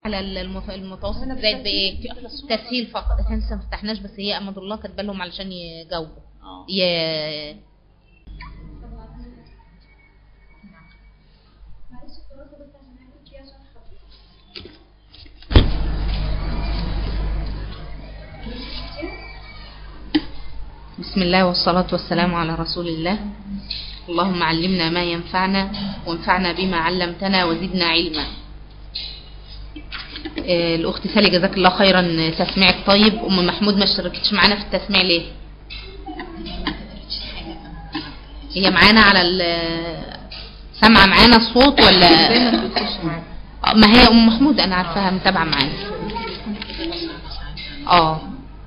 على المف- المتوسط زائد بايه تسهيل فقط احنا لسه ما فتحناش بس هي امد الله كاتبه لهم علشان يجاوبوا اه ي... بسم الله والصلاة والسلام على رسول الله اللهم علمنا ما ينفعنا وانفعنا بما علمتنا وزدنا علما آه، الأخت سالي جزاك الله خيرا تسميعك طيب أم محمود ما اشتركتش معانا في التسميع ليه هي معانا على ال- سامعة معانا الصوت ولا آه، ما هي أم محمود أنا عارفاها متابعة معانا اه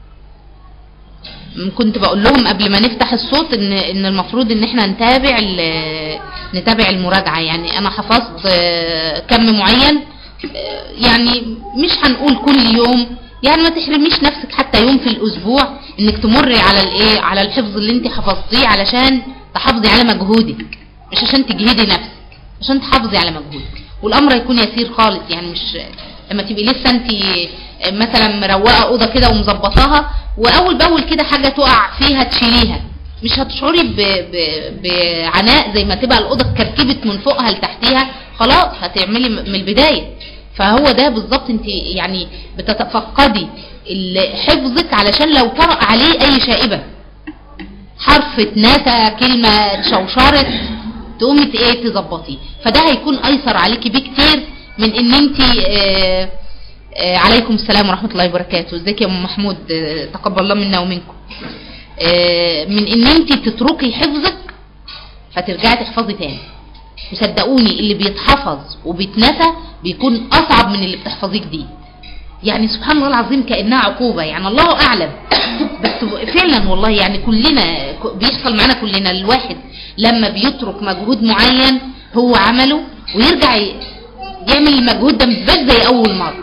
م- كنت بقول لهم قبل ما نفتح الصوت ان ان المفروض ان احنا نتابع ال- نتابع المراجعه يعني انا حفظت آه، كم معين آه، يعني مش هنقول كل يوم يعني ما تحرميش نفسك حتى يوم في الاسبوع انك تمري على الايه على الحفظ اللي انت حفظتيه علشان تحافظي على مجهودك مش عشان تجهدي نفسك عشان تحافظي على مجهودك والامر هيكون يسير خالص يعني مش لما تبقي لسه انت مثلا مروقه اوضه كده ومظبطاها واول باول كده حاجه تقع فيها تشيليها مش هتشعري ب... ب... بعناء زي ما تبقى الاوضه اتكركبت من فوقها لتحتيها خلاص هتعملي م- من البدايه فهو ده بالظبط انت يعني بتتفقدي ال- حفظك علشان لو طرأ عليه اي شائبه حرف اتنسى كلمه شوشرت تقومي ت- ايه تظبطيه فده هيكون ايسر عليكي بكتير من ان انت آه آه عليكم السلام ورحمه الله وبركاته ازيك يا ام محمود آه تقبل الله منا ومنكم آه من ان انت تتركي حفظك فترجعي تحفظي تاني وصدقوني اللي بيتحفظ وبيتنسى بيكون اصعب من اللي بتحفظيه جديد يعني سبحان الله العظيم كانها عقوبه يعني الله اعلم بس فعلا والله يعني كلنا ك- بيحصل معانا كلنا الواحد لما بيترك مجهود معين هو عمله ويرجع ي- يعمل المجهود ده مش زي اول مره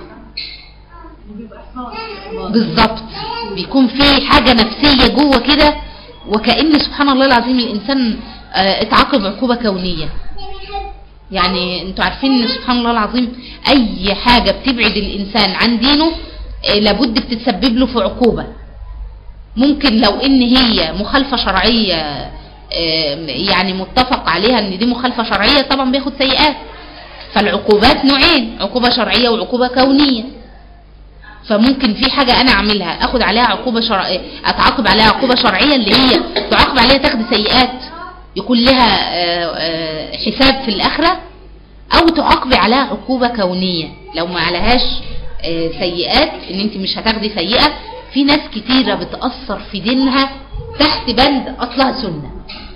بالظبط بيكون في حاجه نفسيه جوه كده وكأن سبحان الله العظيم الانسان آه، اتعاقب عقوبه كونيه يعني انتوا عارفين ان سبحان الله العظيم اي حاجه بتبعد الانسان عن دينه آه، لابد بتتسبب له في عقوبه ممكن لو ان هي مخالفه شرعيه آه، يعني متفق عليها ان دي مخالفه شرعيه طبعا بياخد سيئات فالعقوبات نوعين عقوبه شرعيه وعقوبه كونيه فممكن في حاجة أنا أعملها أخد عليها عقوبة شرعية أتعاقب عليها عقوبة شرعية اللي هي تعاقب عليها تاخد سيئات يكون لها آه، آه، حساب في الآخرة أو تعاقبي عليها عقوبة كونية لو ما عليهاش آه، سيئات إن أنت مش هتاخدي سيئة في ناس كتيرة بتأثر في دينها تحت بند أصلها سنة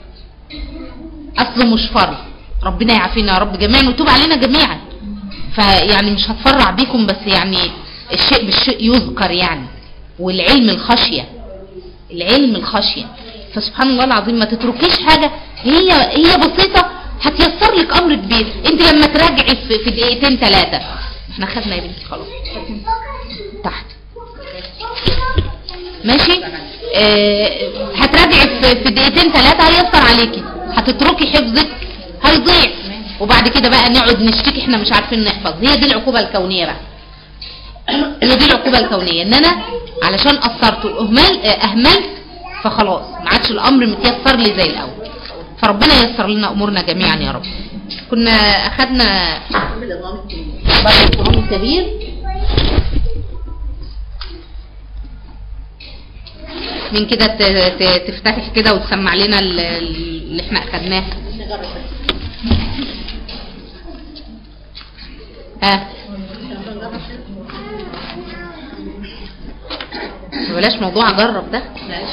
أصله مش فرض ربنا يعافينا يا رب جميعا ويتوب علينا جميعا فيعني مش هتفرع بيكم بس يعني الشيء بالشيء يذكر يعني والعلم الخشية العلم الخشية فسبحان الله العظيم ما تتركيش حاجة هي هي بسيطة هتيسر لك امر كبير انت لما تراجعي في, في دقيقتين ثلاثة احنا خدنا يا بنتي خلاص تحت ماشي آه هتراجعي في, في دقيقتين ثلاثة هيسر عليكي هتتركي حفظك هيضيع وبعد كده بقى نقعد نشتكي احنا مش عارفين نحفظ هي دي العقوبة الكونية بقى هي دي العقوبة الكونية ان انا علشان قصرت واهمل آه، اهملت فخلاص ما عادش الامر متيسر لي زي الاول فربنا ييسر لنا امورنا جميعا يا رب كنا اخدنا برضه القرآن الكبير من كده ت- ت- تفتتح كده وتسمع لنا ال- اللي احنا اخدناه ها بلاش موضوع اجرب ده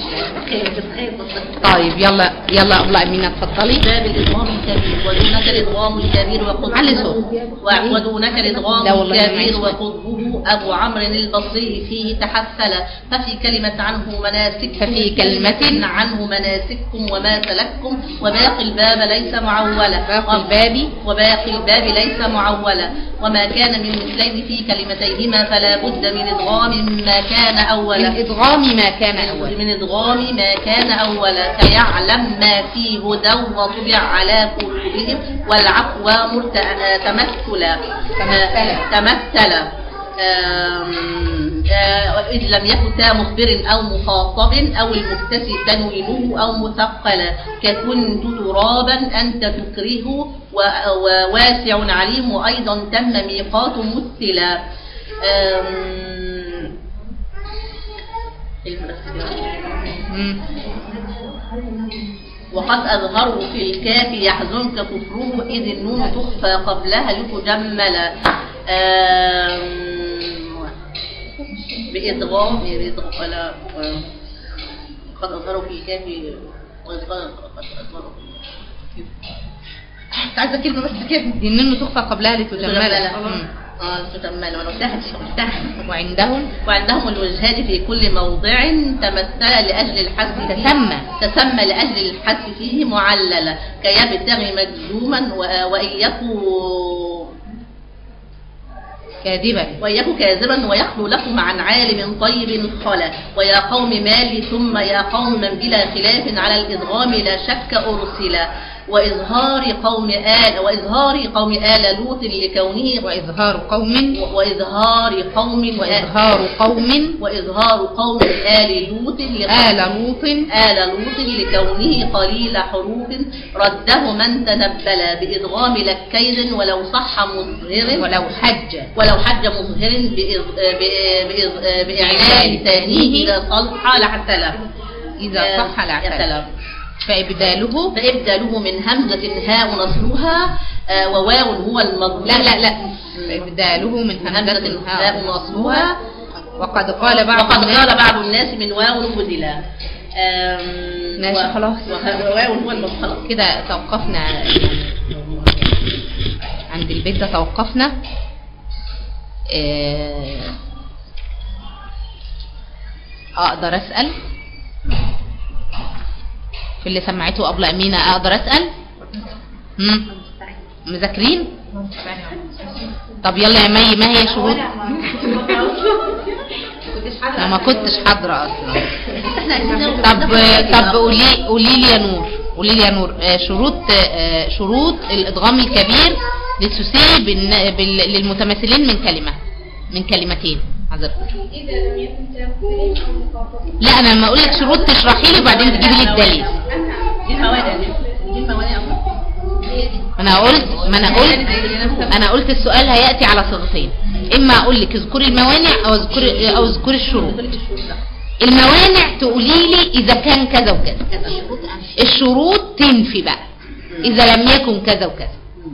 طيب يلا يلا ابله امينه اتفضلي باب الإضغام الكبير ودونك الإضغام الكبير علي وقطبه صوت. و- ودونك الإضغام لا والله ما الكبير معيش. وقطبه أبو عمرو البصري فيه تحفل ففي كلمة عنه مناسككم ففي كلمة عنه مناسككم وما سلككم وباقي الباب ليس معولا باقي الباب وباقي الباب ليس معولا وما كان من مثلين في كلمتيهما فلا بد من إضغام ما كان من أولا ادغام ما كان اول من إدغام ما كان أولا كيعلم ما في هدى وطبع على قلوبهم والعفو مرت- تمثلا تمثلا. تمثلا آم، آه، إذ لم يكن تا مخبر أو مخاطب أو المكتسي تنوينه أو مثقلا ككنت ترابا أنت تكره و- وواسع عليم وأيضا تم ميقات مثلا آم، مم. وقد أظهروا في الكاف يحزنك كفره إذ النون تخفى قبلها لتجمل آم، بإدغام بإدغام ولا قد أظهروا في الكاف وإذ قال قد أظهروا في كنت عايزة كلمة بس كده دي النون تخفى قبلها لتجمل تجمل مم. اه تجمل وأنا قلتها قلتها وعندهم وعندهم الوجهات في كل موضع تمثل لأجل الحذف فيه- تسمى. تسمى لأجل الحذف فيه معللة كيبتغي مجزوما و- وإن يكو كاذبا وإن يكو كاذبا ويخلو لكم عن عالم طيب خلا ويا قوم مالي ثم يا قوم من بلا خلاف على الإدغام لا شك أرسلا وإظهار قوم آل وإظهار قوم آل لوط لكونه وإظهار قوم وإظهار قوم وإظهار قوم وإظهار قوم آل لوط لق- آل لوط آل لوط لكونه قليل حروف رده من تنبل بإدغام لكيد ولو صح مظهر ولو حج ولو حج مظهر بإض- ب- بإض- بإعلان ثانيه إذا صلح لاعتلف إذا صح يا لا سلام فإبداله فإبداله من همزة هاء نصرها آه، وواو هو المضمون لا لا لا إبداله من من همزة همزة هاء هاء نصرها وقد قال بعض وقد الناس قال بعض الناس من واو بدلا آم، ماشي، و- خلاص. وه- وواو هو المضمون خلاص كده توقفنا عند البيت ده توقفنا آه، اقدر اسال في اللي سمعته ابله امينه اقدر اسال مم. مذاكرين طب يلا يا مي ما هي شروط انا ما كنتش حاضره اصلا طب طب قولي قولي لي يا نور قولي لي يا نور آه، شروط آه، شروط الادغام الكبير للثلاثي بالن- بال- للمتماثلين من كلمه من كلمتين حضرتك إذا لم يكن تنفيذ أو مخاطبة لا انا لما اقول لك شروط تشرحي لي وبعدين تجيبي لي الدليل دي الموانع دي دي الموانع انا قلت ما انا قلت انا قلت السؤال هياتي على صيغتين اما اقول لك اذكري الموانع او اذكري او اذكري الشروط الموانع تقولي لي اذا كان كذا وكذا الشروط تنفي بقى اذا لم يكن كذا وكذا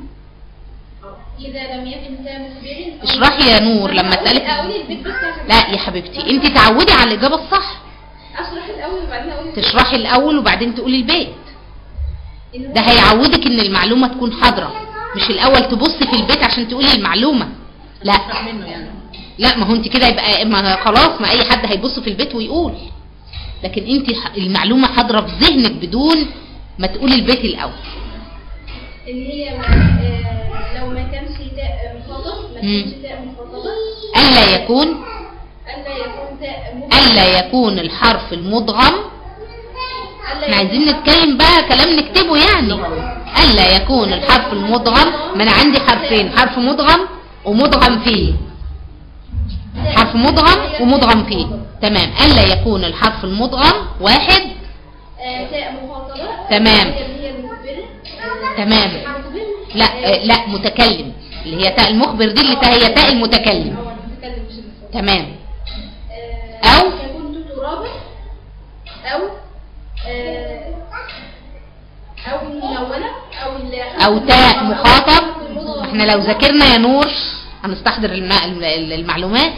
إذا لم يكن تام مخبر أو- اشرحي يا نور لما اسالك أقول البيت بس عشان لا يا حبيبتي انت تعودي على الاجابه الصح أشرح الأول وبعدين أقول تشرحي الاول وبعدين تقولي البيت إن ده هو- هيعودك ان المعلومه تكون حاضره مش الاول تبصي في البيت عشان تقولي المعلومه لا اشرح منه يعني لا ما هو انت كده يبقى ما خلاص ما اي حد هيبص في البيت ويقول لكن انت ح- المعلومه حاضره في ذهنك بدون ما تقولي البيت الاول إن هي آه، لو ما كانش تاء مخاطب ما مم. كانش تاء مخاطبة الا يكون ألا يكون تاء مخاطبة الا يكون الحرف المدغم ألا احنا عايزين يكون نتكلم بقى كلام نكتبه يعني الا يكون الحرف المدغم ما انا عندي حرفين حرف مدغم ومدغم فيه تاء- حرف مدغم ومدغم فيه تمام الا يكون الحرف المدغم واحد آه، تاء مخاطبة تمام. هي اللي هي المخبرة آه، تمام. مخبر. لا آه، لا متكلم اللي هي تاء المخبر دي اللي تا- هي تاء المتكلم هو المتكلم مش المخاطب تمام آه، أو؟ كنت ترابا أو آه، أو منونة أو ال- او تاء مخاطب احنا لو ذاكرنا يا نور هنستحضر الم- الم- المعلومات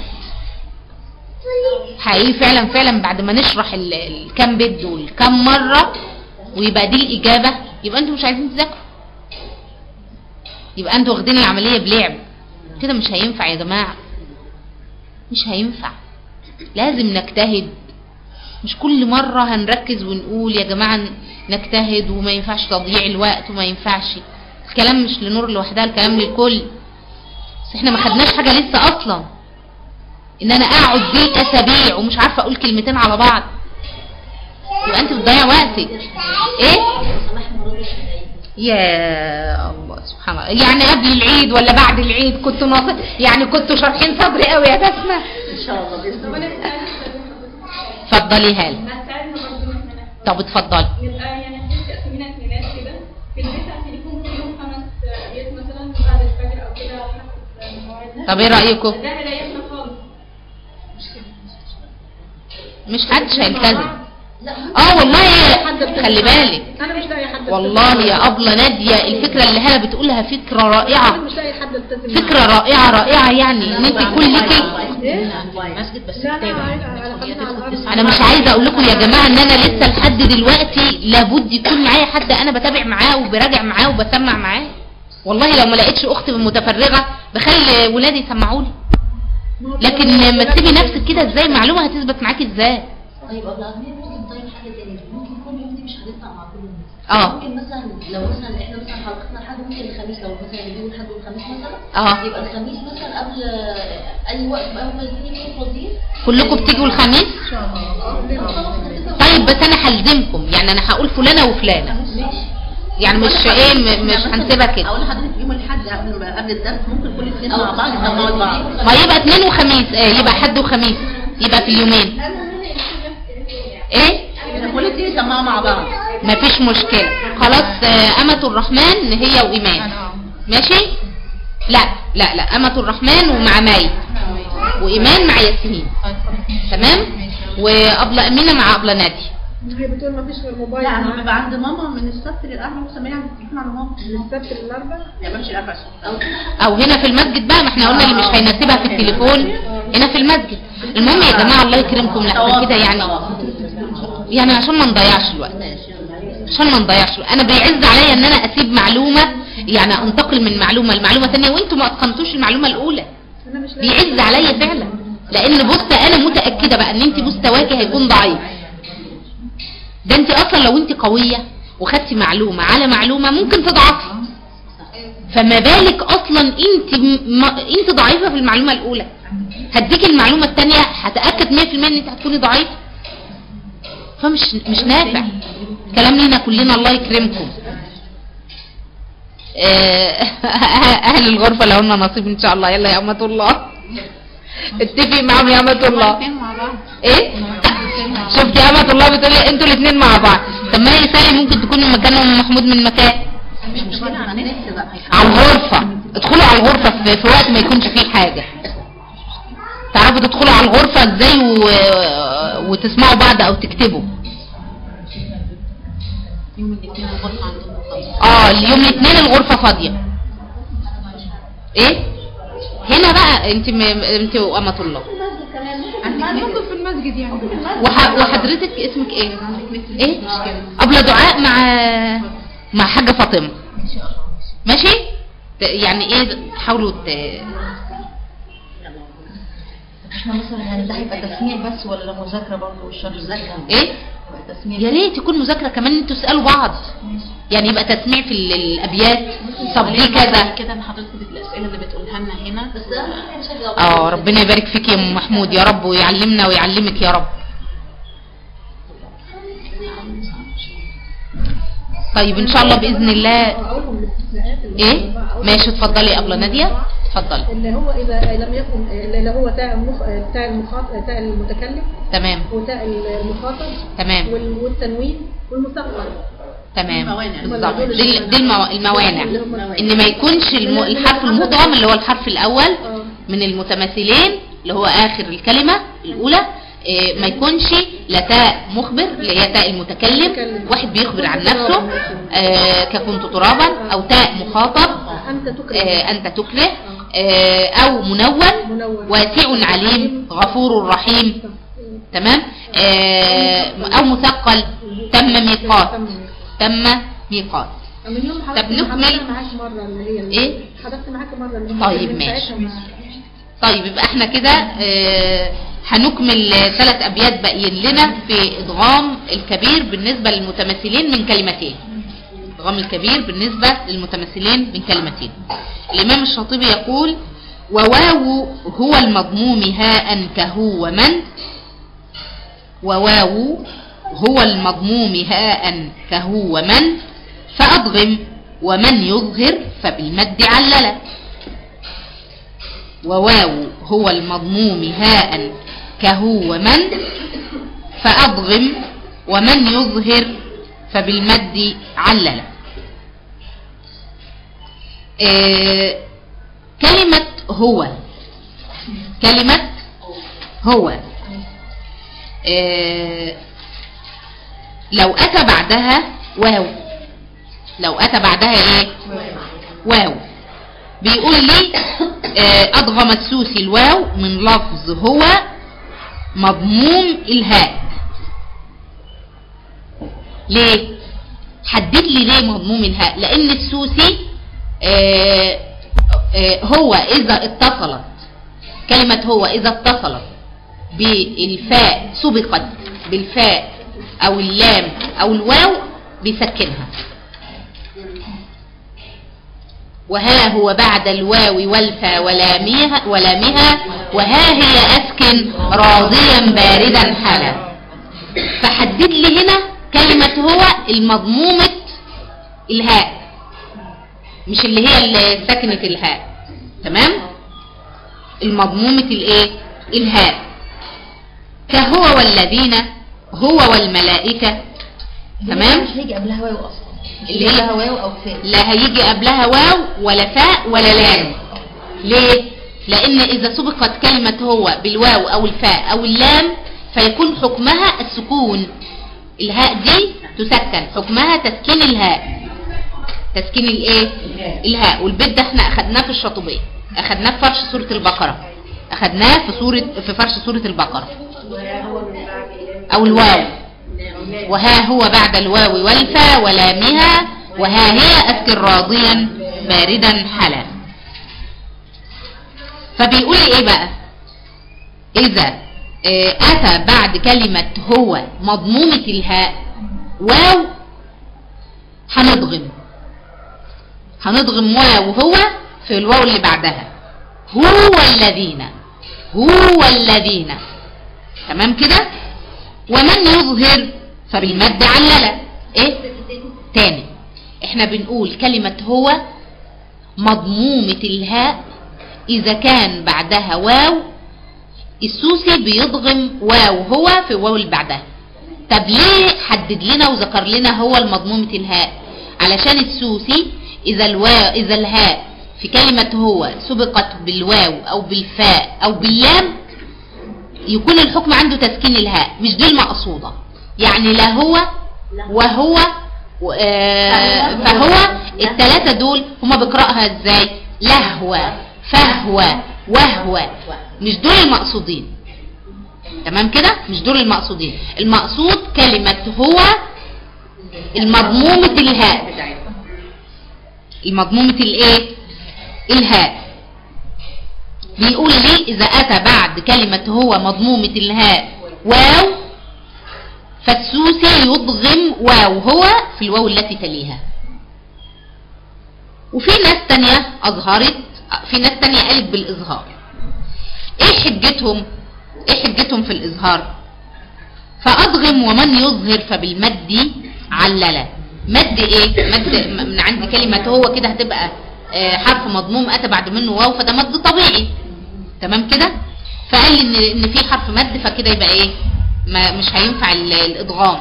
حقيقي فعلا فعلا بعد ما نشرح ال- الكام بيت دول كام مرة ويبقى دي الإجابة يبقى انتوا مش عايزين تذاكروا يبقى انتوا واخدين العملية بلعب كده مش هينفع يا جماعة مش هينفع لازم نجتهد مش كل مرة هنركز ونقول يا جماعة نجتهد وما ينفعش تضييع الوقت وما ينفعش الكلام مش لنور لوحدها الكلام للكل بس احنا ما خدناش حاجة لسه اصلا ان انا اقعد بالاسابيع ومش عارفة اقول كلمتين على بعض يبقى انت بتضيع وقتك ايه يا الله سبحان الله يعني قبل العيد ولا بعد العيد كنتوا ناصر يعني كنتوا شارحين صدري قوي يا بسمة ان شاء الله باذن طب الله انا سألت اتفضلي هال هتساعدنا برضه ان احنا نحفظ. طب اتفضلي يبقى يعني في تقسيمنا اثنينات كده في البيت عشان يكون في يوم خمس آيات مثلا بعد الفجر او كده على حسب مواعيدنا طب ايه رأيكم ده هيريحنا خالص مش حدش هيلتزم لا اه والله خلي بالك انا مش لاقي حد والله يا أبلة نادية الفكرة اللي هلا بتقولها فكرة انا رائعة مش لاقي حد التزم فكرة رائعة رائعة يعني ان انت يكون ليكي مسجد بس لا انا عايزه على خلينا على الارض انا مش عايزه اقول لكم يا جماعه ان انا لسه لحد دلوقتي لابد يكون معايا حد انا بتابع معاه وبراجع معاه وبسمع معاه والله لو ما لقيتش اخت متفرغه بخلي ولادي يسمعوا لي لكن ما تسيبي نفسك كده ازاي معلومه هتثبت معاكي ازاي طيب قبل أغنية ممكن طيب حاجة تانية ممكن كل يوم دي مش هتنفع مع كل الناس اه ممكن مثلا لو مثلا احنا مثلا حلقتنا لحد ممكن الخميس لو مثلا اليوم لحد الخميس مثلا اه يبقى الخميس مثلا قبل اي وقت بقى هما الاثنين يكونوا فاضيين كلكم بتيجوا الخميس طيب بس انا هلزمكم يعني انا هقول فلانه وفلانه يعني مش ايه م- مش هنسيبها كده اقول لحضرتك يوم الاحد قبل ما- قبل الدرس ممكن كل الاثنين مع بعض يسمعوا لبعض ما يبقى اثنين وخميس آه يبقى حد وخميس يبقى في اليومين ايه كل الاثنين يسمعوا مع بعض مفيش مشكلة خلاص آه، أمة الرحمن هي وإيمان ماشي لا لا لا أمة الرحمن ومع مي وإيمان مع ياسمين تمام وأبلة أمينة مع أبلة نادي هي بتقول ما فيش غير موبايل لا انا ببقى عند ماما من السبت للاربع مسميه عند التليفون عند ماما السبت للاربع يعني بمشي الاربع ساعات أو هنا في المسجد بقى ما احنا قلنا اللي مش هيناسبها في التليفون هنا في المسجد المهم يا جماعة الله يكرمكم لا كده يعني يعني عشان ما نضيعش الوقت عشان ما نضيعش الوقت. انا بيعز عليا ان انا اسيب معلومة يعني انتقل من معلومة لمعلومة ثانيه وانتم ما اتقنتوش المعلومة الاولى انا مش لاقي بيعز عليا فعلا لان بص انا متاكده بقى ان انت مستواكي هيكون ضعيف ده انت اصلا لو انت قويه وخدتي معلومه على معلومه ممكن تضعفي فما بالك اصلا انت م... انت ضعيفه في المعلومه الاولى هديك المعلومه الثانيه هتاكد 100% ان انت هتكوني ضعيفه فمش مش نافع كلام لينا كلنا الله يكرمكم آه، اهل الغرفه لو لنا نصيب ان شاء الله يلا يا امه الله اتفقي معاهم يا امه الله ايه شفتي يا امه الله بتقولي انتوا الاثنين مع بعض طب ما هي سالي ممكن تكون من مكان ام محمود من مكان مش مشكله على النت بقى على الغرفه ادخلوا على الغرفه في, في وقت ما يكونش فيه حاجه تعرفوا تدخلوا على الغرفه ازاي و... وتسمعوا بعض او تكتبوا يوم الاثنين الغرفه عندهم خالص اه اليوم الاثنين الغرفه فاضيه ايه هنا بقى انت م... انت وامه الله ممكن في المسجد يعني وح... وحضرتك اسمك ايه ايه ابله دعاء مع مع حاجه فاطمه ماشي ت- يعني ايه حاولوا ت... احنا مثلا يعني ده هيبقى تسميع بس ولا مذاكرة برضه والشرح مذاكرة ايه تسميع يا ريت يكون مذاكره كمان انتوا تسالوا بعض يعني يبقى تسميع في ال- الابيات طب دي كذا كده ان حضرتك الاسئله اللي بتقولها لنا هنا بس اهم حاجة نشجع اه ربنا يبارك فيك يا ام محمود يا رب ويعلمنا ويعلمك يا رب طيب ان شاء الله باذن الله اقولهم الاستثناءات اللي ايه ماشي اتفضلي يا ابله ناديه اتفضلي اللي هو اذا لم يكن اللي هو تاء المخ... تاء المخاطب تاء المتكلم تمام وتاء المخاطب تمام وال- والتنوين والمثقل تمام الموانع. بالظبط دي, دي المو... الموانع ان ما يكونش الم... الحرف المدغم اللي هو الحرف الاول اه من المتماثلين اللي هو اخر الكلمه الاولى إيه، ما يكونش لا تاء مخبر اللي هي تاء المتكلم واحد بيخبر عن نفسه آه، ككنت ترابا او تاء مخاطب انت تكره آه، انت تكره آه، او منون منون واسع عليم غفور رحيم تمام آه، او مثقل تم ميقات تم ميقات من يوم طب نكمل. حضرت معاك مره اللي هي اللي- إيه؟ حضرت معاك مره اللي هي طيب، من ماشي. ساعتها ما- طيب يبقى احنا كده آه، هنكمل ثلاث ابيات باقيين لنا في ادغام الكبير بالنسبه للمتماثلين من كلمتين ادغام الكبير بالنسبه للمتماثلين من كلمتين الامام الشاطبي يقول وواو هو المضموم هاء كهو ومن وواو هو المضموم هاء كهو ومن فأضغم ومن يظهر فبالمد علل وواو هو المضموم هاء كهو ومن فأضغم ومن يظهر فبالمد علل آه كلمة هو كلمة هو آه لو أتى بعدها واو لو أتى بعدها إيه واو بيقول لي آه أضغم السوسي الواو من لفظ هو مضموم الهاء ليه حدد لي ليه مضموم الهاء لأن السوسي آه آه هو إذا اتصلت كلمة هو إذا اتصلت بالفاء سبقت بالفاء أو اللام أو الواو بيسكنها وها هو بعد الواو والفاء ولامها, ولامها وها هي أسكن راضيا باردا حلا فحدد لي هنا كلمة هو المضمومة الهاء مش اللي هي اللي سكنة الهاء تمام المضمومة الايه الهاء كهو والذين هو والملائكة تمام مش هيجي قبلها واو اصلا اللي اللي هي- قبلها واو او فاء لا هيجي قبلها واو ولا فاء ولا لام ليه لان اذا سبقت كلمة هو بالواو او الفاء او اللام فيكون حكمها السكون الهاء دي تسكن حكمها تسكين الهاء تسكين الايه الهاء والبيت ده احنا اخدناه في الشاطبية اخدناه في فرش سورة البقرة اخدناه في سورة في فرش سورة البقرة او الواو وها هو بعد الواو والفا ولامها وها هي أسكن راضيا باردا حلا فبيقول لي ايه بقى اذا آه، اتى بعد كلمة هو مضمومة الهاء واو هنضغم هنضغم واو هو في الواو اللي بعدها هو الذين هو الذين تمام كده ومن يظهر فبالمد علل ايه تاني احنا بنقول كلمة هو مضمومة الهاء اذا كان بعدها واو السوسي بيضغم واو هو في واو اللي بعدها طب ليه حدد لنا وذكر لنا هو المضمومة الهاء علشان السوسي اذا الواو اذا الهاء في كلمة هو سبقت بالواو او بالفاء او باللام يكون الحكم عنده تسكين الهاء مش دي المقصودة يعني لا هو وهو و- آه، فهو الثلاثة دول هما بيقرأها ازاي لهو فهو وهو مش دول المقصودين تمام كده مش دول المقصودين المقصود كلمة هو المضمومة الهاء المضمومة الايه الهاء بيقول لي إذا أتى بعد كلمة هو مضمومة الهاء واو فالسوسي يضغم واو هو في الواو التي تليها وفي ناس تانية أظهرت في ناس تانية قالت بالإظهار إيه حجتهم إيه حجتهم في الإظهار فأضغم ومن يظهر فبالمد علل مد إيه مد من عند كلمة هو كده هتبقى آه، حرف مضموم أتى بعد منه واو فده مد طبيعي تمام كده فقال لي ان ان في حرف مد فكده يبقى ايه ما مش هينفع ال- الادغام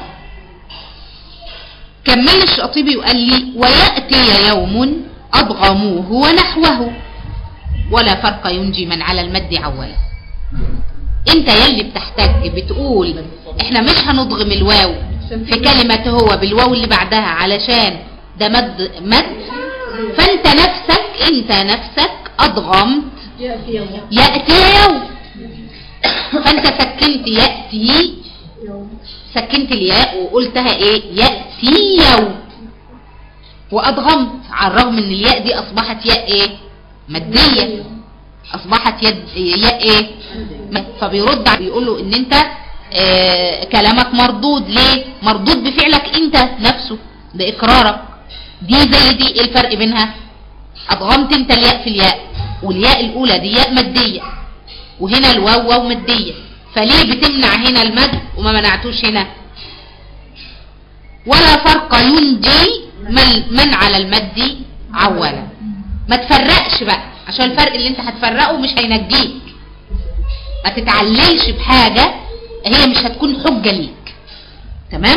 كمل الشاطبي وقال لي وياتي يوم ادغموه ونحوه ولا فرق ينجي من على المد عولا انت يلي بتحتج بتقول احنا مش هنضغم الواو في كلمة هو بالواو اللي بعدها علشان ده مد مد فانت نفسك انت نفسك ادغمت يأتي يوم يأتي يوم فانت سكنت يأتي يوم سكنت الياء وقلتها ايه يأتي يوم وأضغمت على الرغم ان الياء دي اصبحت ياء ايه مادية اصبحت يد ياء ايه م- فبيرد على- بيقول له ان انت آه كلامك مردود ليه مردود بفعلك انت نفسه باقرارك دي زي دي ايه الفرق بينها أضغمت انت الياء في الياء والياء الأولى دي ياء مادية وهنا الواو واو مادية فليه بتمنع هنا المد وما منعتوش هنا ولا فرق ينجي من, من على المد عولا ما تفرقش بقى عشان الفرق اللي انت هتفرقه مش هينجيك ما تتعللش بحاجة هي مش هتكون حجة ليك تمام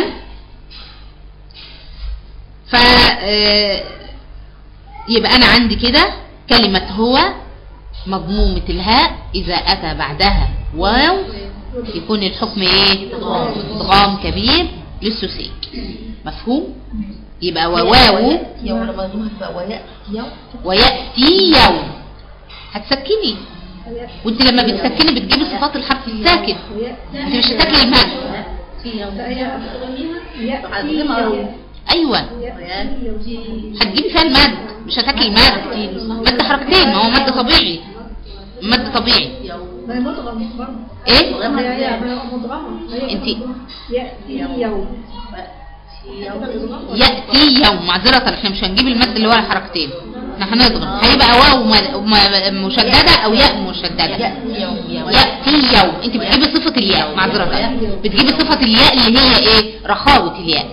ف آه، يبقى انا عندي كده كلمة هو مضمومة الهاء اذا اتى بعدها واو يكون الحكم ايه ادغام كبير للسوسي مفهوم يبقى وواو يوم لما نروح بقى ويأتي يوم ويأتي يوم هتسكني وانت لما بتسكني بتجيبي صفات الحرف الساكن انت مش هتاكلي المد يأتي يوم ايوه يأتي يوم هتجيبي فيها المد مش هتاكلي المد مد حركتين ما هو مد طبيعي مد طبيعي ما هي مضغم برضه ايه هي هي مضغمة هي انت يأتي يوم يأتي يوم معذرة احنا مش هنجيب المد اللي هو الحركتين احنا هنضغط هيبقى واو م- م- مشددة او ياء مشددة يأتي يوم يوم يأتي يوم انت بتجيبي صفة الياء معذرة بتجيبي صفة الياء اللي هي ايه رخاوة الياء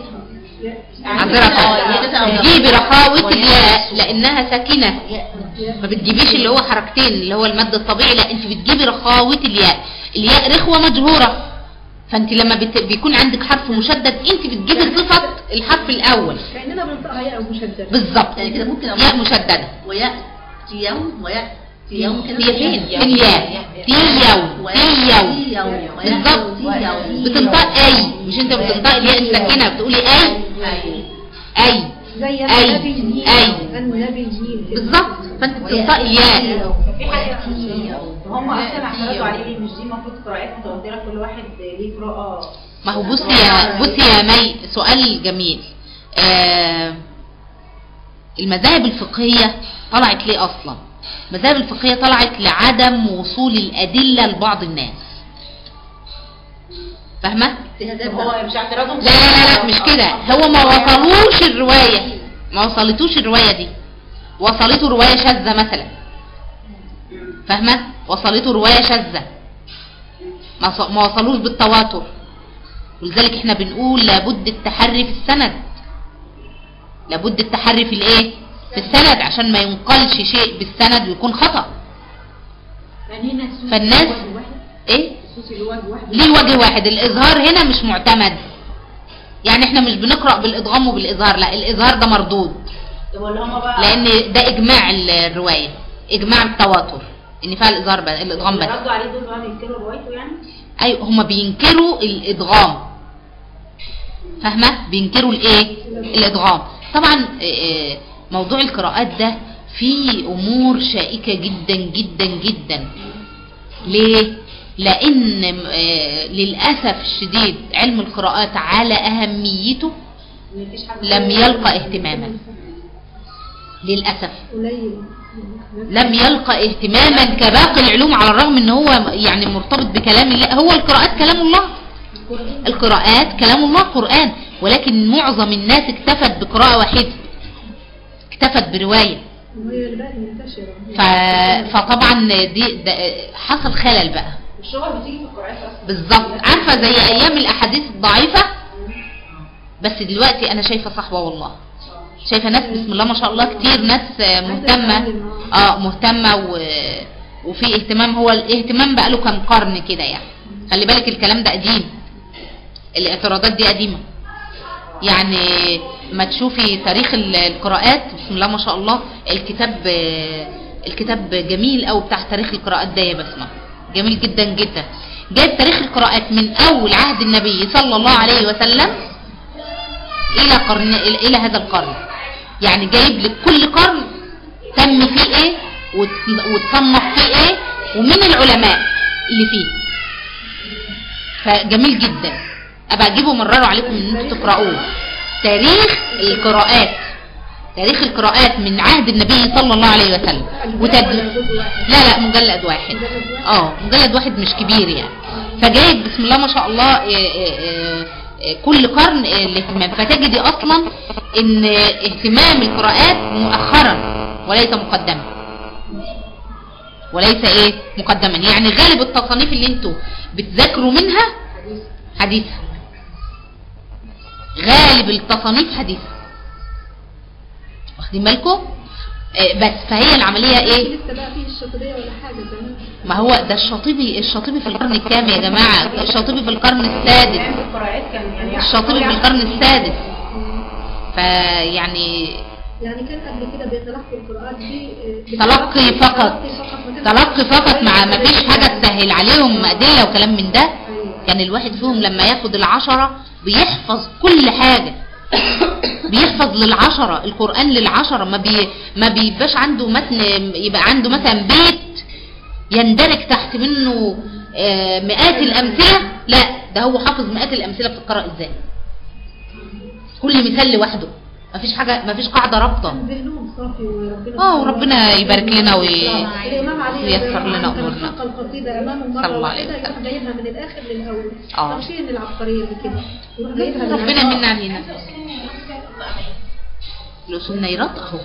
معذرة بتجيبي رخاوة الياء لانها ساكنة ما بتجيبيش اللي هو حركتين اللي هو المد الطبيعي لا انت بتجيبي رخاوة الياء الياء رخوة مجهورة فانت لما بت... بيكون عندك حرف مشدد انت بتجيبي صفة الحرف الاول كأننا بنطقها ياء مشددة بالظبط يعني كده ممكن ياء مشددة ويأتي يوم ويأتي يوم كده هي فين فين ياء في يوم في يوم ويأتي يوم بالظبط ويأتي يوم بتنطق اي مش انت بتنطق الياء الساكنة بتقولي اي اي زي أي. النبي الجيل أي. النبي الجيل بالظبط فانت بتنطق الياء في حاجة هم اصلا اعترضوا عليه مش دي المفروض قراءات متوفره كل واحد ليه قراءه ما هو بصي يا بصي يا مي سؤال جميل آه المذاهب الفقهية طلعت ليه أصلا المذاهب الفقهية طلعت لعدم وصول الأدلة لبعض الناس فاهمة؟ هو مش اعتراضهم لا لا لا, لا مش كده هو ما وصلوش الرواية ما وصلتوش الرواية دي وصلته رواية شاذة مثلا فاهمة؟ وصلته رواية شاذة ما ص- ما وصلوش بالتواتر ولذلك احنا بنقول لابد التحري في السند لابد التحري في الايه في السند عشان ما ينقلش شيء بالسند ويكون خطأ يعني هنا السوسي فالناس وجه واحد ايه السوسي له وجه واحد ليه وجه واحد الاظهار هنا مش معتمد يعني احنا مش بنقرأ بالادغام وبالاظهار لا الاظهار ده مردود ولا هم بقى لان ده اجماع ال- الرواية اجماع التواتر ان فيها الاظهار بس الادغام بس ردوا عليه دول بقى بينكروا روايته يعني ايوه هما بينكروا الادغام فاهمه بينكروا الايه الادغام طبعا آه، موضوع القراءات ده فيه امور شائكه جدا جدا جدا ليه لان آه، للاسف الشديد علم القراءات على اهميته مفيش حد لم يلقى اهتماما للاسف قليل لم يلقى اهتماما كباقي العلوم على الرغم ان هو يعني مرتبط بكلام الله هو القراءات كلام الله القراءات كلام الله قرآن ولكن معظم الناس اكتفت بقراءة واحدة اكتفت برواية وهي الباقي منتشرة ف... فطبعا دي ده حصل خلل بقى الشغل بتيجي في القراءات اصلا بالظبط عارفة زي ايام الاحاديث الضعيفة بس دلوقتي انا شايفة صحبة والله شايفة ناس بسم الله ما شاء الله كتير ناس مهتمة اه مهتمة و... وفي اهتمام هو الاهتمام بقى له كام قرن كده يعني خلي بالك الكلام ده قديم الاعتراضات دي قديمة يعني ما تشوفي تاريخ ال- القراءات بسم الله ما شاء الله الكتاب الكتاب جميل قوي بتاع تاريخ القراءات ده يا بسمة جميل جدا جدا جايب تاريخ القراءات من اول عهد النبي صلى الله عليه وسلم الى قرن الى هذا القرن يعني جايب لك كل قرن تم فيه ايه وت- وتصنف فيه ايه ومين العلماء اللي فيه فجميل جدا ابقى اجيبه مرره عليكم ان انتوا تقرأوه تاريخ القراءات تاريخ القراءات من عهد النبي صلى الله عليه وسلم وتد... لا لا مجلد واحد اه مجلد واحد مش كبير يعني فجايب بسم الله ما شاء الله إيه إيه إيه إيه كل قرن إيه الاهتمام فتجدي اصلا ان اهتمام القراءات مؤخرا وليس مقدما وليس ايه مقدما يعني غالب التصانيف اللي انتوا بتذاكروا منها حديثة غالب التصانيف حديثة واخدين بالكم آه، بس فهي العمليه ايه لسه بقى فيه الشاطبية ولا حاجة زمان ما هو ده الشاطبي الشاطبي في القرن الكام يا جماعه الشاطبي في القرن السادس ايام القراءات كان يعني الشاطبي في القرن السادس فيعني يعني كان قبل كده بيتلقوا القراءات دي آه، تلقي فقط تلقي فقط ما كانش- تلقي فقط مع ما فيش حاجه تسهل عليهم ادله وكلام من ده أيوة. كان الواحد فيهم لما ياخد العشرة بيحفظ كل حاجة بيحفظ للعشرة القرآن للعشرة ما بي ما بيبقاش عنده متن يبقى عنده مثلا بيت يندرج تحت منه آه، مئات الأمثلة لا ده هو حافظ مئات الأمثلة بتتقرأ ازاي كل مثال لوحده مفيش حاجة مفيش قاعدة رابطة ذهنهم صافي وربنا اه وربنا يبارك لنا وي... الإمام علي وييسر لنا كان أمورنا. حق القصيدة أمامه صلى مرة الله عليه واحدة يروح وسلم. جايبها من الآخر للأول آه. طب فين العبقرية دي كده يروح جايبها من ربنا الآخر. منا علينا الأصول نيرات اهو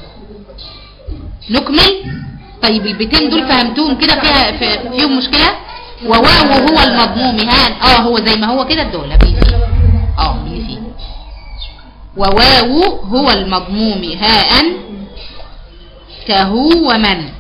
نكمل طيب البيتين دول فهمتوهم كده فيها في- فيهم مشكلة وواو هو المضموم ها اه هو زي ما هو كده الدولة بيه اه اللي فيه وواو هو المضموم هاء كهو ومن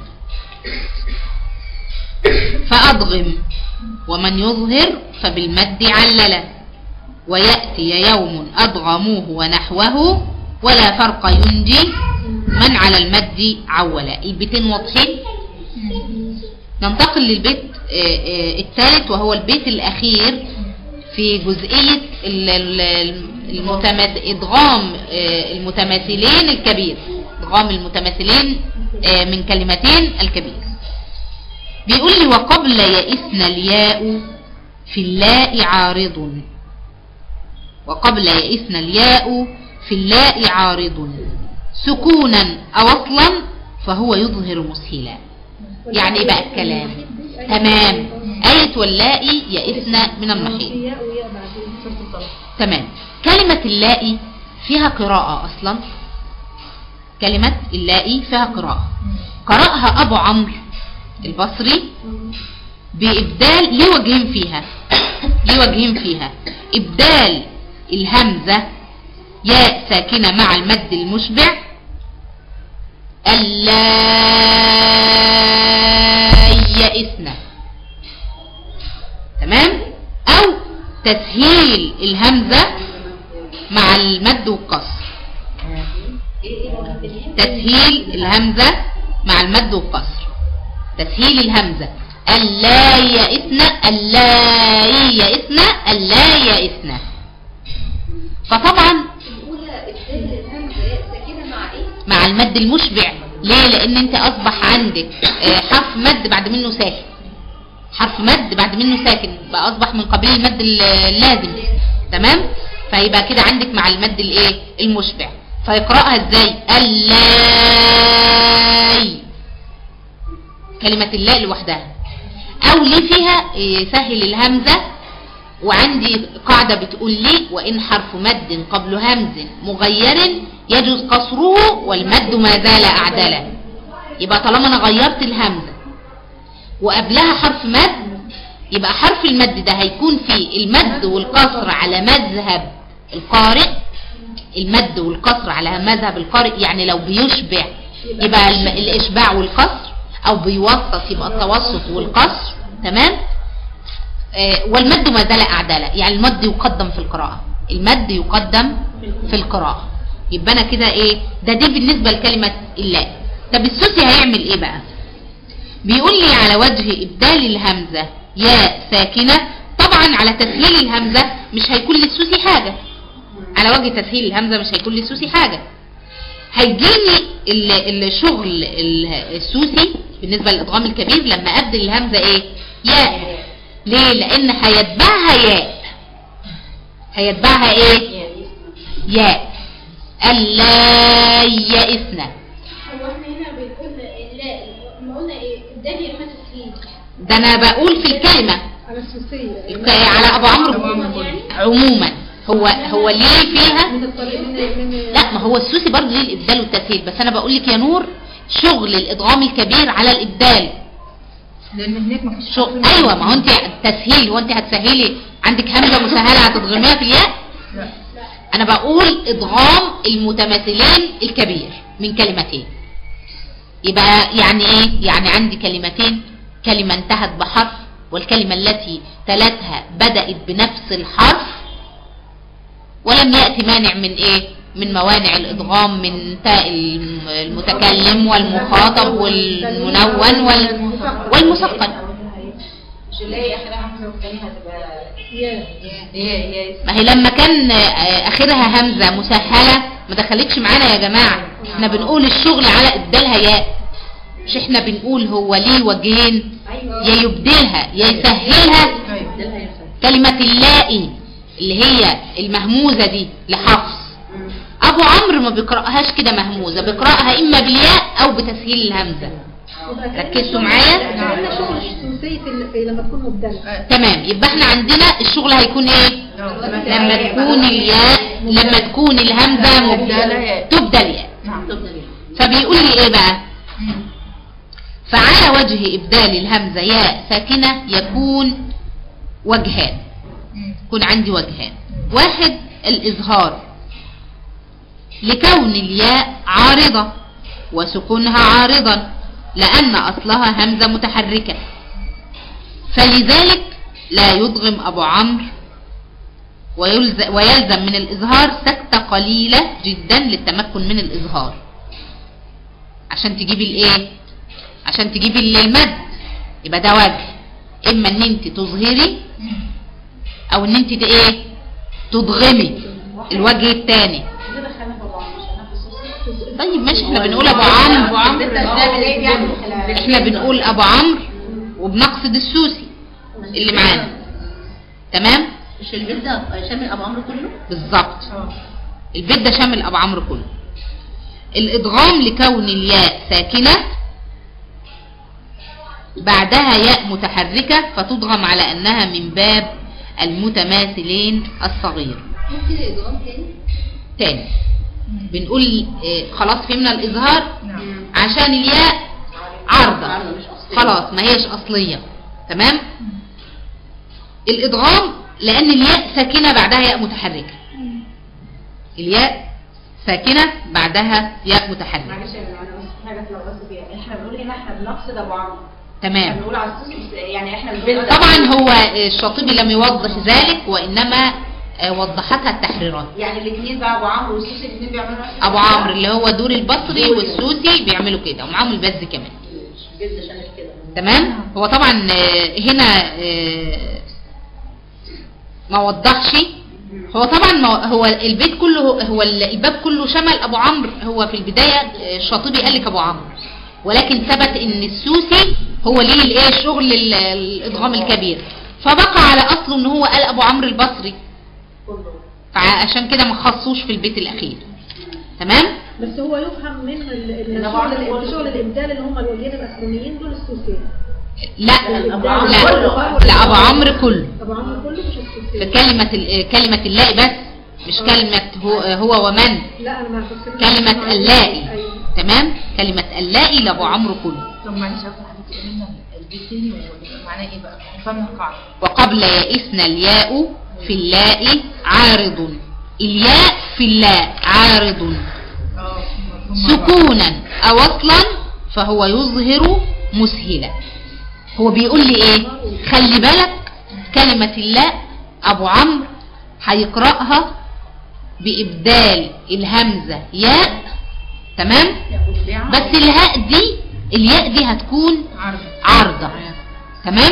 فأضغم ومن يظهر فبالمد علل ويأتي يوم أضغموه ونحوه ولا فرق ينجي من على المد عولا البيتين واضحين ننتقل للبيت آه، آه، الثالث وهو البيت الأخير في جزئية ال- ال- المتمد... إدغام آه، المتماثلين الكبير إدغام المتماثلين آه، من كلمتين الكبير بيقول لي وقبل يئسن الياء في اللاء عارض وقبل يئسن الياء في اللاء عارض سكونا أو أصلا فهو يظهر مسهلا يعني بقى الكلام تمام آية واللائي يئسن من المحيط ياء وياء بعدين تمام كلمة اللائي فيها قراءة أصلا كلمة اللائي فيها قراءة قرأها أبو عمرو البصري بإبدال ليه وجهين فيها ليه وجهين فيها إبدال الهمزة ياء ساكنة مع المد المشبع ألا يئسن تمام أو تسهيل الهمزة مع المد والقصر تسهيل الهمزة مع المد والقصر تسهيل الهمزة ألا يئسن ألا يئسن ألا يئسن فطبعا مع المد المشبع ليه لان انت اصبح عندك آه، حرف مد بعد منه ساكن حرف مد بعد منه ساكن بقى اصبح من قبيل المد ال- اللازم تمام فيبقى كده عندك مع المد الايه المشبع فيقراها ازاي اللاي كلمة اللاء لوحدها او ليه فيها يسهل الهمزة وعندي قاعدة بتقول لي وإن حرف مد قبل همز مغير يجوز قصره والمد ما زال أعدلا يبقى طالما أنا غيرت الهمزة وقبلها حرف مد يبقى حرف المد ده هيكون فيه المد والقصر على مذهب القارئ المد والقصر على مذهب القارئ يعني لو بيشبع يبقى الم- الإشباع والقصر أو بيوسط يبقى التوسط والقصر تمام آه، والمد ما زال أعدالا يعني المد يقدم في القراءة المد يقدم في القراءة يبقى أنا كده إيه ده دي بالنسبة لكلمة الله طب السوسي هيعمل إيه بقى بيقول لي على وجه إبدال الهمزة ياء ساكنة طبعا على تسهيل الهمزة مش هيكون للسوسي حاجة على وجه تسهيل الهمزة مش هيكون للسوسي حاجة هيجيني ال- الشغل ال- السوسي بالنسبة للإدغام الكبير لما أبدل الهمزة إيه ياء ليه لأن هيتبعها ياء هيتبعها إيه ياء ألا يئسن هو احنا هنا بنقول لا ما قلنا ايه الدال يا اما تسهيل ده أنا بقول في الكلمة على السوسية ك- على أبو عمرو عموما هو هو ليه فيها من الطريق من من لا ما هو السوسي برضه ليه الابدال والتسهيل بس انا بقول لك يا نور شغل الادغام الكبير على الابدال لان هناك مفيش شغل ايوه ما هو انت التسهيل هو انت هتسهلي عندك همزه مسهله هتضغميها في الياء انا بقول ادغام المتماثلين الكبير من كلمتين يبقى يعني ايه يعني عندي كلمتين كلمة انتهت بحرف والكلمة التي تلتها بدأت بنفس الحرف ولم يأتي مانع من ايه من موانع الادغام من تاء الم- المتكلم والمخاطب والمنون وال والمثقل مش اللي هي اخرها همزه والثانيه هتبقى يا يا يا ما هي لما كان آه، اخرها همزة مسهلة ما دخلتش معانا يا جماعة احنا بنقول الشغل على ابدالها ياء مش احنا بنقول هو ليه وجهين يا يبدلها يا يسهلها كلمة اللائي اللي هي المهموزة دي لحفص ابو عمرو ما بيقرأهاش كده مهموزة بيقرأها اما بالياء او بتسهيل الهمزة ركزتوا معايا كأن شغل الثلاثي في ال- في لما تكون مبدلة تمام يبقى احنا عندنا الشغل هيكون ايه لما تكون الياء لما تكون الهمزة مبدلة تبدل ياء فبيقول لي ايه بقى فعلى وجه ابدال الهمزة ياء ساكنة يكون وجهان يكون عندي وجهان واحد الاظهار لكون الياء عارضة وسكونها عارضا لأن أصلها همزة متحركة فلذلك لا يضغم أبو عمرو ويلز- ويلزم من الإظهار سكتة قليلة جدا للتمكن من الإظهار عشان تجيبي الإيه عشان تجيبي ال- المد يبقى ده وجه إما إن أنت تظهري أو إن أنت ت- إيه تضغمي الوجه الثاني طيب ماشي احنا بنقول ابو عمرو احنا بنقول ابو عمرو وبنقصد السوسي اللي معانا تمام مش البيت ده شامل ابو عمرو كله بالظبط البيت ده شامل ابو عمرو كله الادغام لكون الياء ساكنه بعدها ياء متحركه فتضغم على انها من باب المتماثلين الصغير ممكن ادغام تاني تاني بنقول اه خلاص فهمنا الاظهار عشان الياء عارضه عارضة مش أصلية. خلاص ما هيش اصليه تمام الادغام لان الياء ساكنه بعدها ياء متحركه الياء ساكنه بعدها ياء متحركه معلش يا جماعه انا بس حاجه لو بس فيها احنا بنقول هنا احنا بنقصد ابو عمرو احنا تمام بنقول على السوس بس يعني احنا بنقول طبعا هو الشاطبي لم يوضح ذلك وانما آه، وضحتها التحريرات يعني الاثنين بقى ابو عمرو والسوسي الاثنين بيعملوا نفس ابو الحاجة؟ عمرو اللي هو دور البصري والسوسي بيعملوا كده ومعاهم البز كمان البيت ده شامل كده تمام هو طبعا آه، هنا آه، ما وضحش هو طبعا ما هو البيت كله هو الباب كله شمل ابو عمرو هو في البدايه آه، الشاطبي قال لك ابو عمرو ولكن ثبت ان السوسي هو ليه الايه الشغل ال- الادغام الكبير فبقى على اصله ان هو قال ابو عمرو البصري فعشان كده ما خصوش في البيت الاخير تمام بس هو يفهم من ال- ال- إن أبو شغل عمرو ال- كله. شغل الإبدال اللي هم الوجهين الأخرانيين دول السوسيين لا أبو عمرو لا كله. لا ابو عمرو كله أبو عمرو كله مش السوسيين كلمة ال- كلمة اللاء بس مش كلمة هو, هو ومن لا أنا ما فكرت كلمة اللائي أيوة. تمام كلمة اللائي لأبو عمرو كله طب معلش اخد حضرتك قولي لنا البيت تاني ومعناه ايه بقى؟ نفهم القاعدة وقبل يئسن الياء في اللاء عارض الياء في اللاء عارض اه مفهوم مع بعض. سكونا أو أصلا فهو يظهر مسهلا هو بيقول لي ايه خلي بالك كلمة اللاء أبو عمرو هيقرأها بإبدال الهمزة ياء تمام بس الهاء دي الياء دي هتكون عرض عارضة تمام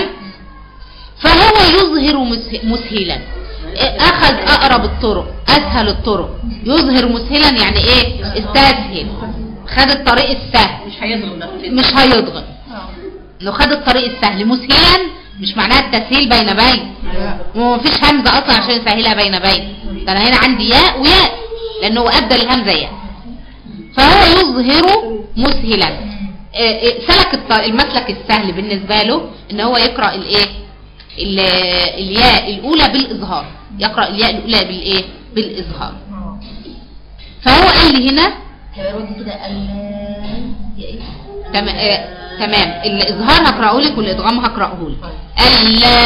فهو يظهر مسه- مسهلا إيه، اخذ اقرب الطرق اسهل الطرق يظهر مسهلا يعني ايه استسهل خد الطريق السهل مش هيضرب ده في مش هيضغط انه خد الطريق السهل مسهلا مش معناها التسهيل بين بين وما فيش همزه اصلا عشان يسهلها بين بين ده انا هنا عندي ياء وياء لانه ابدل الهمزه ياء فهو يظهر مسهلا إيه، إيه، سلك الط- المسلك السهل بالنسبه له ان هو يقرا الايه ال- الياء الاولى بالاظهار يقرا الياء الاولى بالايه بالاظهار اه فهو قال لي هنا هيبقى الوجه كده ال يا ايه؟ تم... آه... تمام الإظهار هقرأه لك والإدغام هقرأه لك ألا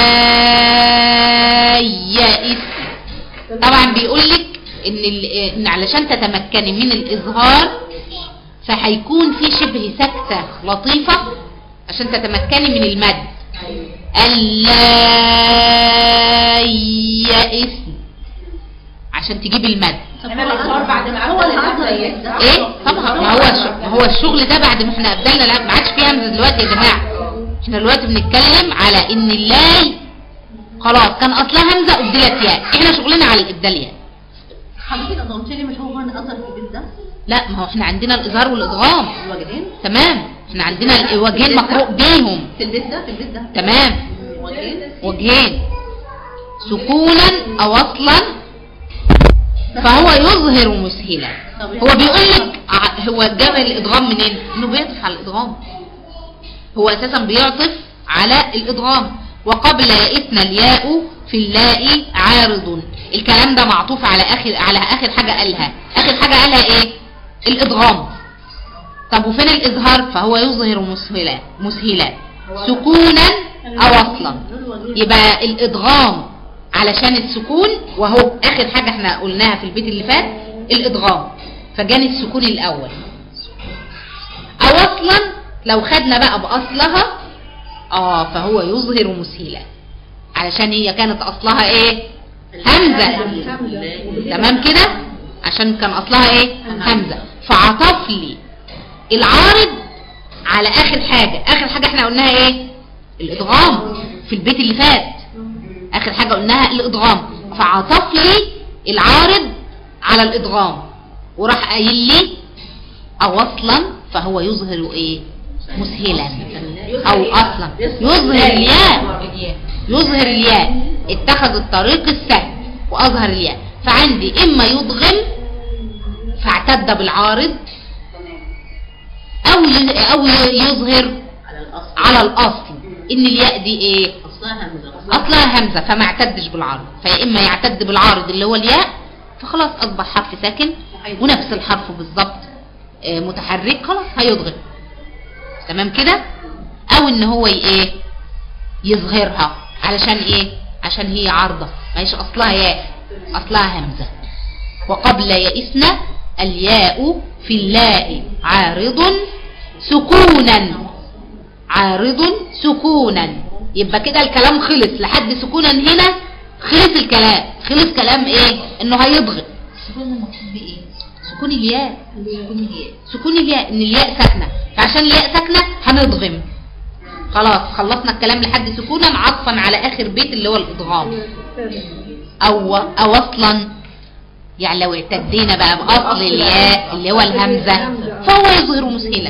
يئس طبعا بيقول لك إن, ال... إن علشان تتمكني من الإظهار فهيكون في شبه سكتة لطيفة عشان تتمكني من المد ألا يئسن عشان تجيب المد انا الاصرار بعد ما هو اللي ايه طبعا ما هو الش- ما هو الشغل ده بعد ما احنا ابدلنا لا ما عادش فيه همزه دلوقتي يا جماعه احنا دلوقتي بنتكلم على ان اللاي خلاص كان اصلها همزه ابدلت ياء احنا شغلنا على الابدال ياء حضرتك الضمتين مش هو هنا اثر في البيت ده لا ما هو احنا عندنا الاظهار والادغام الوجهين تمام احنا عندنا الوجهين مقروء بيهم في البيت ده في البيت ده تمام وجهين وجهين سكونا او اصلا فهو يظهر مسهلا هو بيقول لك ع- هو جاب الادغام منين انه بيعطف على الادغام هو اساسا بيعطف على الادغام وقبل يئسن الياء في اللاء عارض الكلام ده معطوف على اخر على اخر حاجه قالها اخر حاجه قالها ايه الادغام طب وفين الاظهار فهو يظهر مسهلا مسهلا سكونا او اصلا يبقى الادغام علشان السكون وهو اخر حاجه احنا قلناها في البيت اللي فات الادغام فجاني السكون الاول او اصلا لو خدنا بقى باصلها اه فهو يظهر مسهلا علشان هي كانت اصلها ايه همزه تمام كده عشان كان اصلها ايه همزه فعطف لي العارض على اخر حاجه اخر حاجه احنا قلناها ايه الادغام في البيت اللي فات اخر حاجه قلناها الادغام فعطف لي العارض على الادغام وراح قايل لي او اصلا فهو يظهر ايه مسهلا او اصلا يظهر الياء يظهر الياء اتخذ الطريق السهل واظهر الياء فعندي اما يضغم فاعتد بالعارض او ي- او ي- يظهر على الاصل على الاصل ان الياء دي ايه اصلها همزه اصلها همزه فما اعتدش بالعارض فيا اما يعتد بالعارض اللي هو الياء فخلاص اصبح حرف ساكن ونفس الحرف بالظبط آه، متحرك خلاص هيضغم تمام كده او ان هو ي- ايه يظهرها علشان ايه عشان هي عارضه ما هيش اصلها ياء اصلها همزه وقبل يئسن الياء في اللاء عارض سكونا عارض سكونا يبقى كده الكلام خلص لحد سكونا هنا خلص الكلام خلص كلام ايه انه هيضغط السكون المقصود بايه؟ سكون الياء سكون الياء سكون الياء ان الياء ساكنه فعشان الياء ساكنه هنضغم خلاص خلصنا الكلام لحد سكونا عطفا على اخر بيت اللي هو الادغام او او اصلا يعني لو اعتدينا بقى باصل الياء اللي هو الهمزه فهو يظهر مسهلا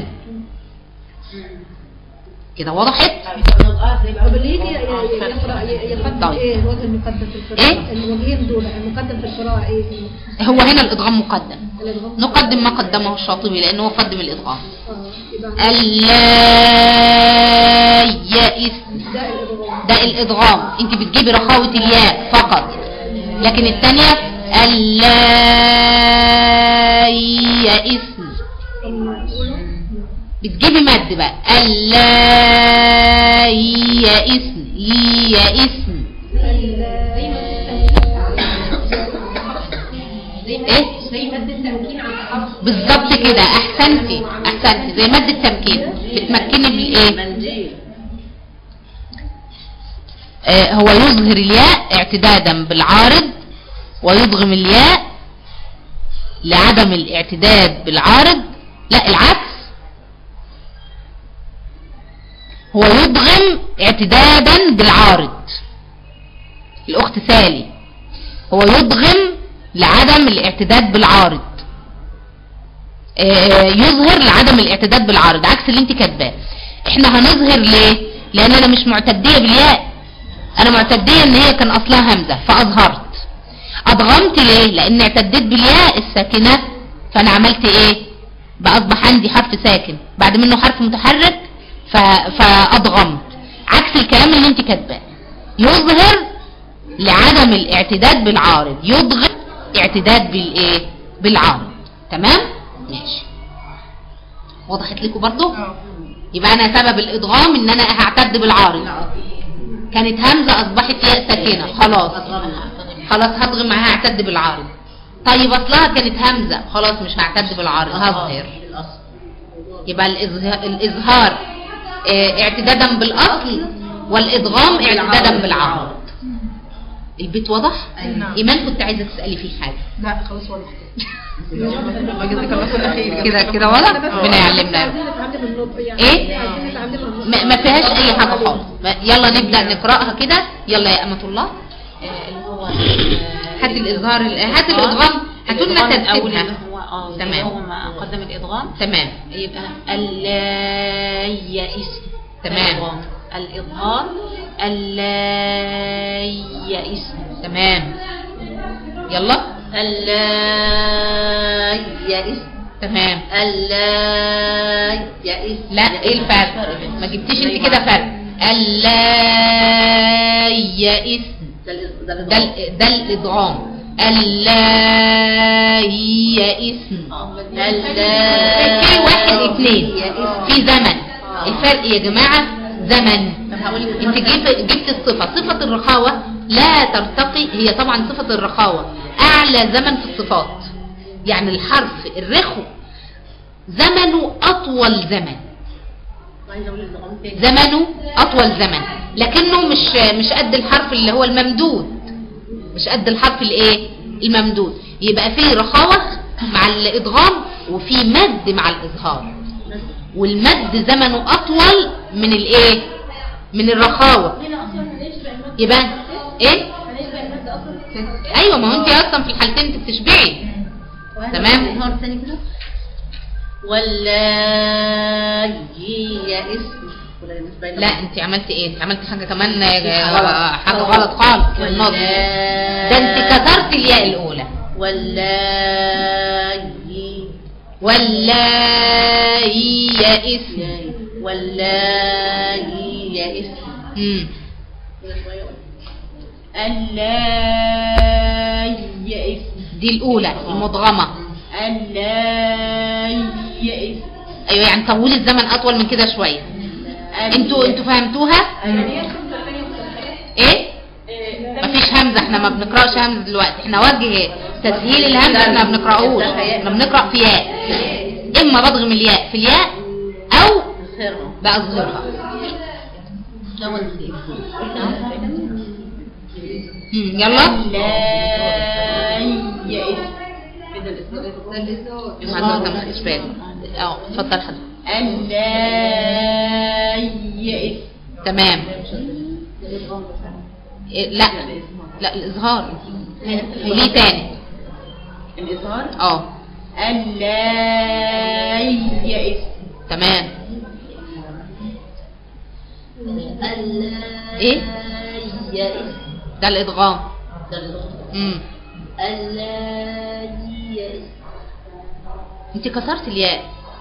كده وضحت طب اللي يجي يقرا يقدم طيب. ايه الوجه المقدم في القراءه إيه؟ الوجهين دول المقدم في القراءه ايه هو هنا الادغام مقدم الادغام نقدم ما قدمه الشاطبي لانه هو قدم الادغام اه يبقى ألا يئس ده الادغام ده الادغام انت بتجيبي رخاوة الياء فقط لكن الثانية ألا يئسن بتجيبي مد بقى ألا يئسن يئسن ايه زي مد التمكين عن الحرف بالظبط كده احسنتي احسنتي زي مد التمكين بتمكني بالايه منجيل آه، هو يظهر الياء اعتدادا بالعارض ويضغم الياء لعدم الاعتداد بالعارض لا العكس هو يضغم اعتدادا بالعارض الاخت سالي هو يضغم لعدم الاعتداد بالعارض آه، يظهر لعدم الاعتداد بالعارض عكس اللي انت كاتباه احنا هنظهر ليه لان انا مش معتديه بالياء انا معتديه ان هي كان اصلها همزه فاظهرت ادغمت ليه لان اعتديت بالياء الساكنه فانا عملت ايه بقى اصبح عندي حرف ساكن بعد منه حرف متحرك ف... فادغمت عكس الكلام اللي انت كاتباه يظهر لعدم الاعتداد بالعارض يضغط اعتداد بالايه بالعارض تمام ماشي وضحت لكم برضو يبقى انا سبب الادغام ان انا هعتد بالعارض كانت همزه اصبحت ياء ساكنه خلاص خلاص هضغم معاها هعتد بالعارض طيب اصلها كانت همزه خلاص مش هعتد بالعارض هظهر الاصل يبقى الإظهار, الإظهار آه، اعتدادا بالأصل والإدغام اعتدادا بالعرض البيت واضح؟ إيمان كنت عايزة تسألي فيه حاجة لا خلاص واضح جزاك الله كل خير كده كده واضح؟ ربنا يعلمنا عايزين نتعلم النطق يعني إيه؟ عايزين نتعلم النطق ما ما فيهاش أي حاجة خالص ما- يلا نبدأ نقرأها كده يلا يا أمة الله آه، اللي هو هات الإظهار هات الإدغام هاتوا لنا الإدغام الأول اللي ترتيبها هو اه تمام. تمام هو ما قدم الإدغام تمام يبقى اللا يئس تمام. الإدغام. الإظهار اللا يئس تمام يلا ألا يئس تمام ألا يئس لا ايه الفرق ما جبتيش انت كده فرق ألا يئس ده ال- ده ال- ده ال- ده الادغام ألا يئس ألا في واحد اتنين في زمن الفرق يا جماعة زمن انت جبت جبت الصفة صفة الرخاوة لا ترتقي هي طبعا صفة الرخاوة اعلى زمن في الصفات يعني الحرف الرخو زمنه اطول زمن عايزة أقول النظام تاني زمنه اطول زمن لكنه مش مش قد الحرف اللي هو الممدود مش قد الحرف الايه الممدود يبقى فيه رخاوة مع الادغام وفي مد مع الاظهار والمد زمنه اطول من الايه من الرخاوة هنا اصلا هنشبع المادة يبقى ايه هنشبع المادة اصلا ايوه ما هو انت اصلا في الحالتين انت بتشبعي تمام إظهار ثاني كده ولا يئس ولا بالنسبة لنا لا انت عملتي ايه انت عملتي حاجه كمان آه، غلط. حاجه غلط خالص في النطق ولا ده انت كسرت الياء الاولى ولا ي ولا يئس ولا يئس امم ألا يئس دي الاولى المدغمه ألا يئس ايوه يعني طولي الزمن اطول من كده شويه انتوا انتوا فهمتوها يعني هي الخمسة الثانية والثالثة ايه مفيش همزه احنا ما بنقراش همزه دلوقتي احنا وجه تسهيل الهمزه احنا ما بنقراهوش احنا بنقرا في ياء اما بضغم الياء في الياء او خيرهم باظهرها مم، يلا لا يئس كده الإظهار معذرة ما خدتش بالي اه اتفضل حضرتك ألا يئس تمام إيه، لا لا الاظهار وليه تاني الإظهار اه ألا يئس تمام ايه يئس ده الادغام ده الإظهار امم ألا يئس انت كسرت الياء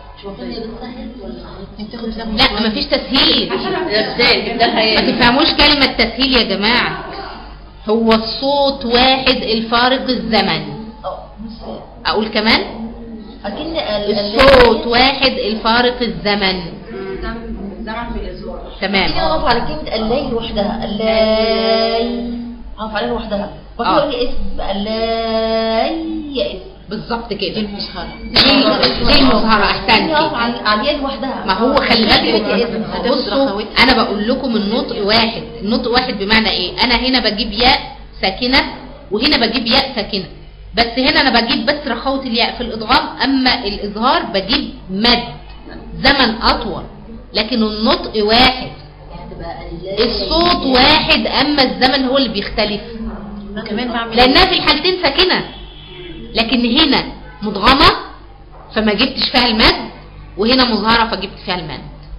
تاخد لها لا مفيش تسهيل ازاي جبتها ما ايه تفهموش كلمة تسهيل يا جماعة هو الصوت واحد الفارق الزمن اقول كمان أكن الصوت واحد الفارق الزمن زمن في الإظهار تمام تيجي نقف على كلمة الليل لوحدها الليل أقف عليها لوحدها آه. وأقول لك اسم الليل يئس بالظبط كده دي المسخرة دي دي المظهرة أقف احسنتي على على الياء لوحدها ما هو خلي بالكم هتاخد بصوا رخوتها. انا بقول لكم النطق واحد النطق واحد بمعنى ايه انا هنا بجيب ياء ساكنه وهنا بجيب ياء ساكنه بس هنا انا بجيب بس رخوه الياء في الادغام اما الاظهار بجيب مد زمن اطول لكن النطق واحد الصوت واحد اما الزمن هو اللي بيختلف كمان بعمل لانها في الحالتين ساكنه لكن هنا مدغمه فما جبتش فيها المد وهنا مظهره فجبت فيها المد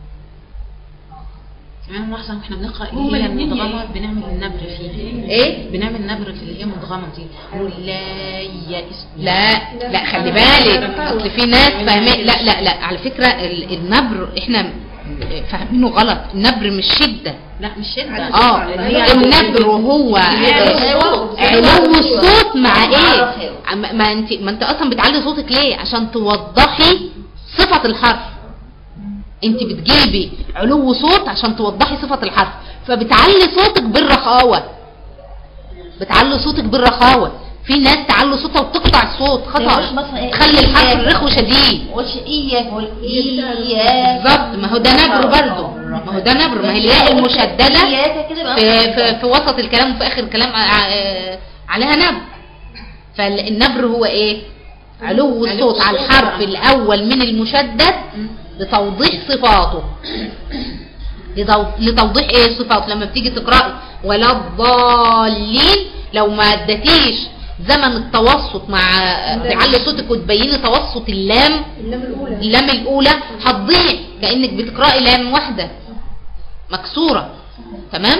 كمان ملاحظة واحنا بنقرأ اللي هي المدغمة بنعمل النبر فيها ايه بنعمل نبر في اللي هي مدغمة دي نقول لا يئس لا لا خلي بالك اصل في ناس فاهمين لا لا لا على فكره ال- النبر احنا فاهمينه غلط النبر مش شده لا مش شدة اه النبر هو علو الصوت مع ايه ما ما انت ما انت اصلا بتعلي صوتك ليه عشان توضحي صفه الحرف انت بتجيبي علو صوت عشان توضحي صفه الحرف فبتعلي صوتك بالرخاوه بتعلي صوتك بالرخاوة في ناس تعلي صوتها وتقطع الصوت ما خطأ يقولش مثلا إيه تخلي الحرف إياك. الرخو شديد ما قولش اياك قول اياك بالظبط ما هو ده نبر برضه ما هو ده نبر ما هي الياء المشددة اياك كده بقى في, في, في وسط الكلام وفي اخر الكلام ع- آه، عليها نبر فالنبر هو ايه علو الصوت على الحرف الاول من المشدد لتوضيح صفاته لتو- لتوضيح ايه صفاته لما بتيجي تقرأي ولا الضالين لو ما ادتيش زمن التوسط مع تعلي صوتك وتبيني توسط اللام اللام الاولى اللام الاولى هتضيع كانك بتقراي لام واحده مكسوره تمام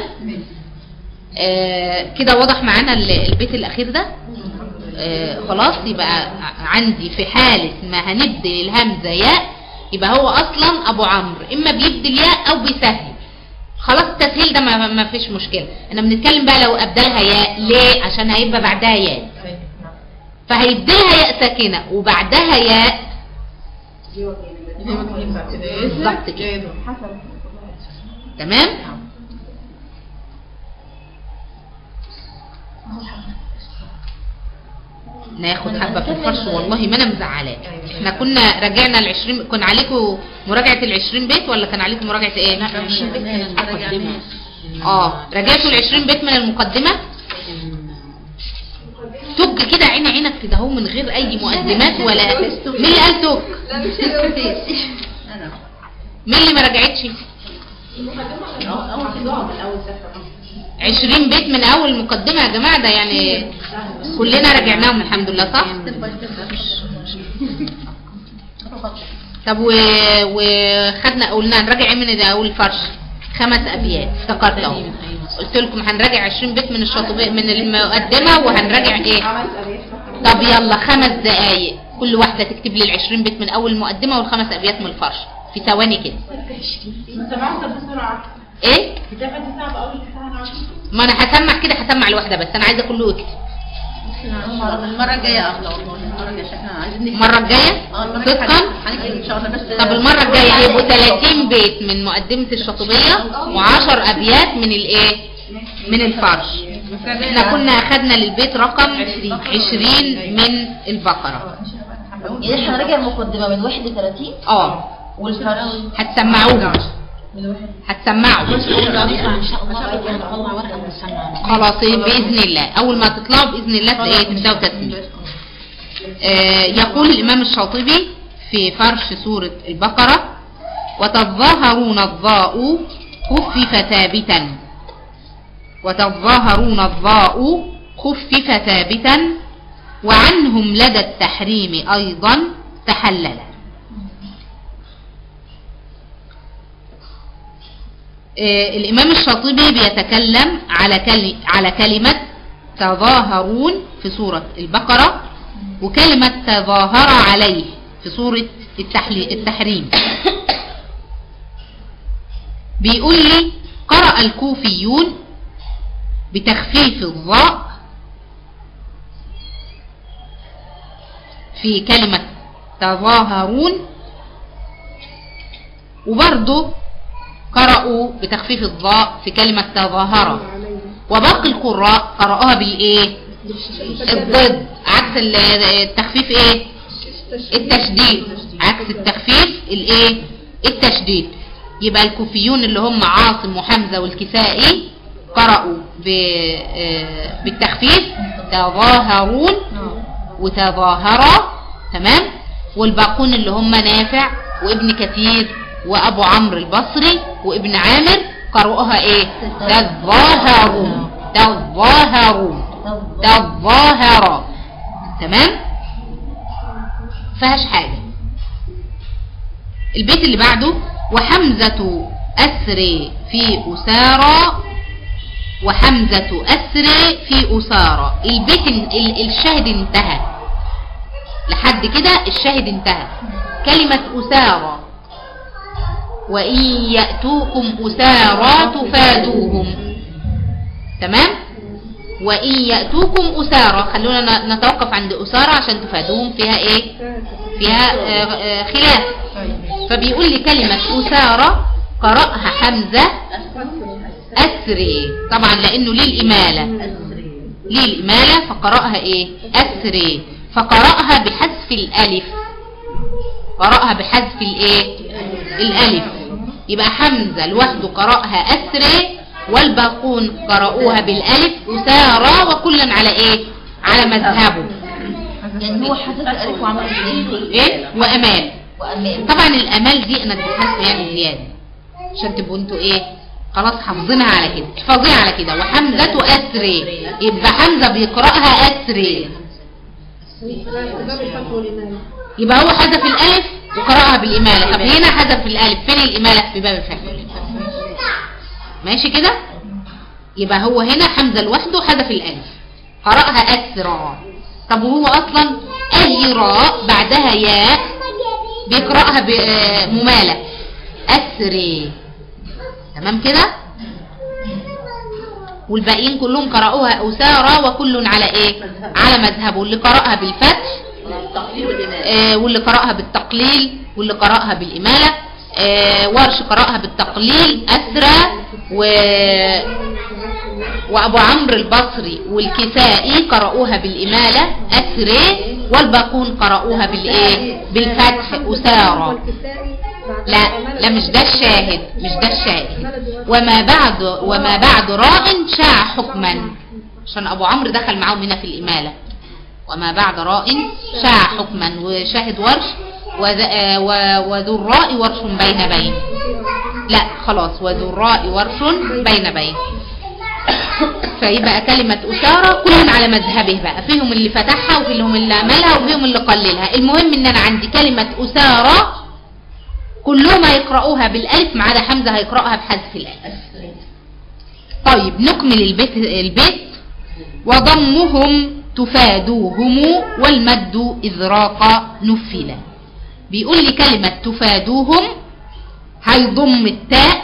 آه كده واضح معانا ال- البيت الاخير ده آه خلاص يبقى ع- عندي في حاله ما هنبدل الهمزه ياء يبقى هو اصلا ابو عمرو اما بيبدل ياء او بيسهل خلاص التسهيل ده ما, ما فيش مشكله انا بنتكلم بقى لو ابدلها ياء ليه عشان هيبقى بعدها ياء فهيبدلها ياء ساكنه وبعدها ياء بالظبط كده تمام ناخد حبه في الفرش والله ما انا مزعلاه احنا كنا راجعنا ال 20 كان عليكم مراجعه ال 20 بيت ولا كان عليكم مراجعه ايه؟ لا 20 بيت كان المقدمة اه راجعتوا ال 20 بيت من المقدمه تك كده عيني عينك كده اهو من غير اي مقدمات ولا مين اللي قال تك؟ لا مش انا قلت مين اللي ما راجعتش؟ 20 بيت من اول المقدمه يا جماعه ده يعني كلنا راجعناهم الحمد لله صح؟ طب و... وخدنا قلنا هنراجع ايه من اول فرش خمس ابيات افتكرت اهو قلت لكم هنراجع 20 بيت من الشاطبيه من المقدمه وهنراجع ايه طب يلا خمس دقايق كل واحده تكتب لي ال 20 بيت من اول المقدمه والخمس ابيات من الفرش في ثواني كده ايه ما انا هسمع كده هسمع الواحده بس انا عايزه كله يكتب المرة الجاية أفضل والله المرة الجاية عشان احنا عايزين نكتب. المره الجايه اه المرة صدقا الجاية هنكتب إن شاء الله بس طب المرة الجاية هيبقوا 30 بيت من مقدمة الشاطبية و10 أبيات من الإيه؟ من الفرش. احنا كنا أخدنا للبيت رقم 20 من البقرة. يعني احنا هنراجع المقدمة من 31 اه والفرش هتسمعوه هتسمعوا ان شاء الله بقى نطلع ورقة ونسمع خلاص بإذن الله أول ما تطلعوا بإذن الله إيه تبدأوا تسميع. آه، يقول الإمام الشاطبي في فرش سورة البقرة وتظاهرون الضاء خفف ثابتا وتظاهرون الضاء خفف ثابتا وعنهم لدى التحريم أيضا تحلل آه، الإمام الشاطبي بيتكلم على كل- على كلمة تظاهرون في سورة البقرة وكلمة تظاهر عليه في سورة التحلي- التحريم بيقول لي قرأ الكوفيون بتخفيف الضاء في كلمة تظاهرون وبرضه قرأوا بتخفيف الضاء في كلمة تظاهر وباقي القراء قرأوها بالإيه؟ الضد عكس ال- التخفيف إيه؟ التشديد عكس التخفيف الإيه؟ التشديد يبقى الكوفيون اللي هم عاصم وحمزة والكسائي قرأوا ب- آه، بالتخفيف تظاهرون وتظاهرا تمام والباقون اللي هم نافع وابن كثير وابو عمرو البصري وابن عامر قرأوها ايه تظاهرون تظاهرون تظاهرا تمام فيهاش حاجة البيت اللي بعده وحمزة أسري في أسارى وحمزة أسري في أسارى البيت ال- ال- الشاهد انتهى لحد كده الشاهد انتهى كلمة أسارى وإن يأتوكم أسارى تفادوهم تمام وإن يأتوكم أسارى خلونا ن- نتوقف عند أسارى عشان تفادوهم فيها إيه فيها آه، آه، خلاف فبيقول لي كلمة أسارى قرأها حمزة أسري طبعا لأنه ليه الإمالة للإمالة فقرأها إيه أسري فقرأها بحذف الألف قرأها بحذف الإيه الألف يبقى حمزة لوحده قرأها أسري والباقون قرأوها بالألف أسارى وكلا على إيه على مذهبه يعني هو حذف الالف وعمل ايه إيه وأمال وامان طبعا الامال دي انا اديتها يعني زياده عشان تبقوا انتوا ايه خلاص حافظينها على كده احفظيها على كده وحمزه اسري يبقى حمزه بيقراها اسري باب الفتح والإمامة يبقى هو حذف الالف وقراها بالاماله طب هنا حذف الالف فين الاماله في باب الفتح ماشي كده يبقى هو هنا حمزه لوحده حذف الالف قراها اسرى طب وهو اصلا اي راء بعدها ياء بيقراها بممالة أسري تمام كده والباقيين كلهم قرأوها أسارى وكل على إيه على مذهبه اللي قرأها بالفتح التقليل والإمام آه واللي قرأها بالتقليل واللي قرأها بالإمالة آه ورش قرأها بالتقليل أسرى و وأبو عمرو البصري والكسائي قرأوها بالإمالة أسري والباقون قرأوها بالإيه بالفتح أسارى والكسائي بعد لا الإمامة لا مش ده الشاهد مش ده الشاهد وما بعد وما بعد راء شاع حكما عشان ابو عمرو دخل معاهم هنا في الاماله وما بعد راء شاع حكما وشاهد ورش وذ- آه، و- وذو الراء ورش بين بين لا خلاص وذو الراء ورش بين بين فيبقى كلمة أسارة كلهم على مذهبه بقى فيهم اللي فتحها وفيهم اللي عملها وفيهم اللي قللها المهم ان انا عندي كلمة أسارة كلهم هيقرأوها بالألف ما عدا حمزة هيقرأها بحذف الألف طيب نكمل البيت البيت وضمهم تفادوهم والمد إذراق نفلا بيقول لي كلمة تفادوهم هيضم التاء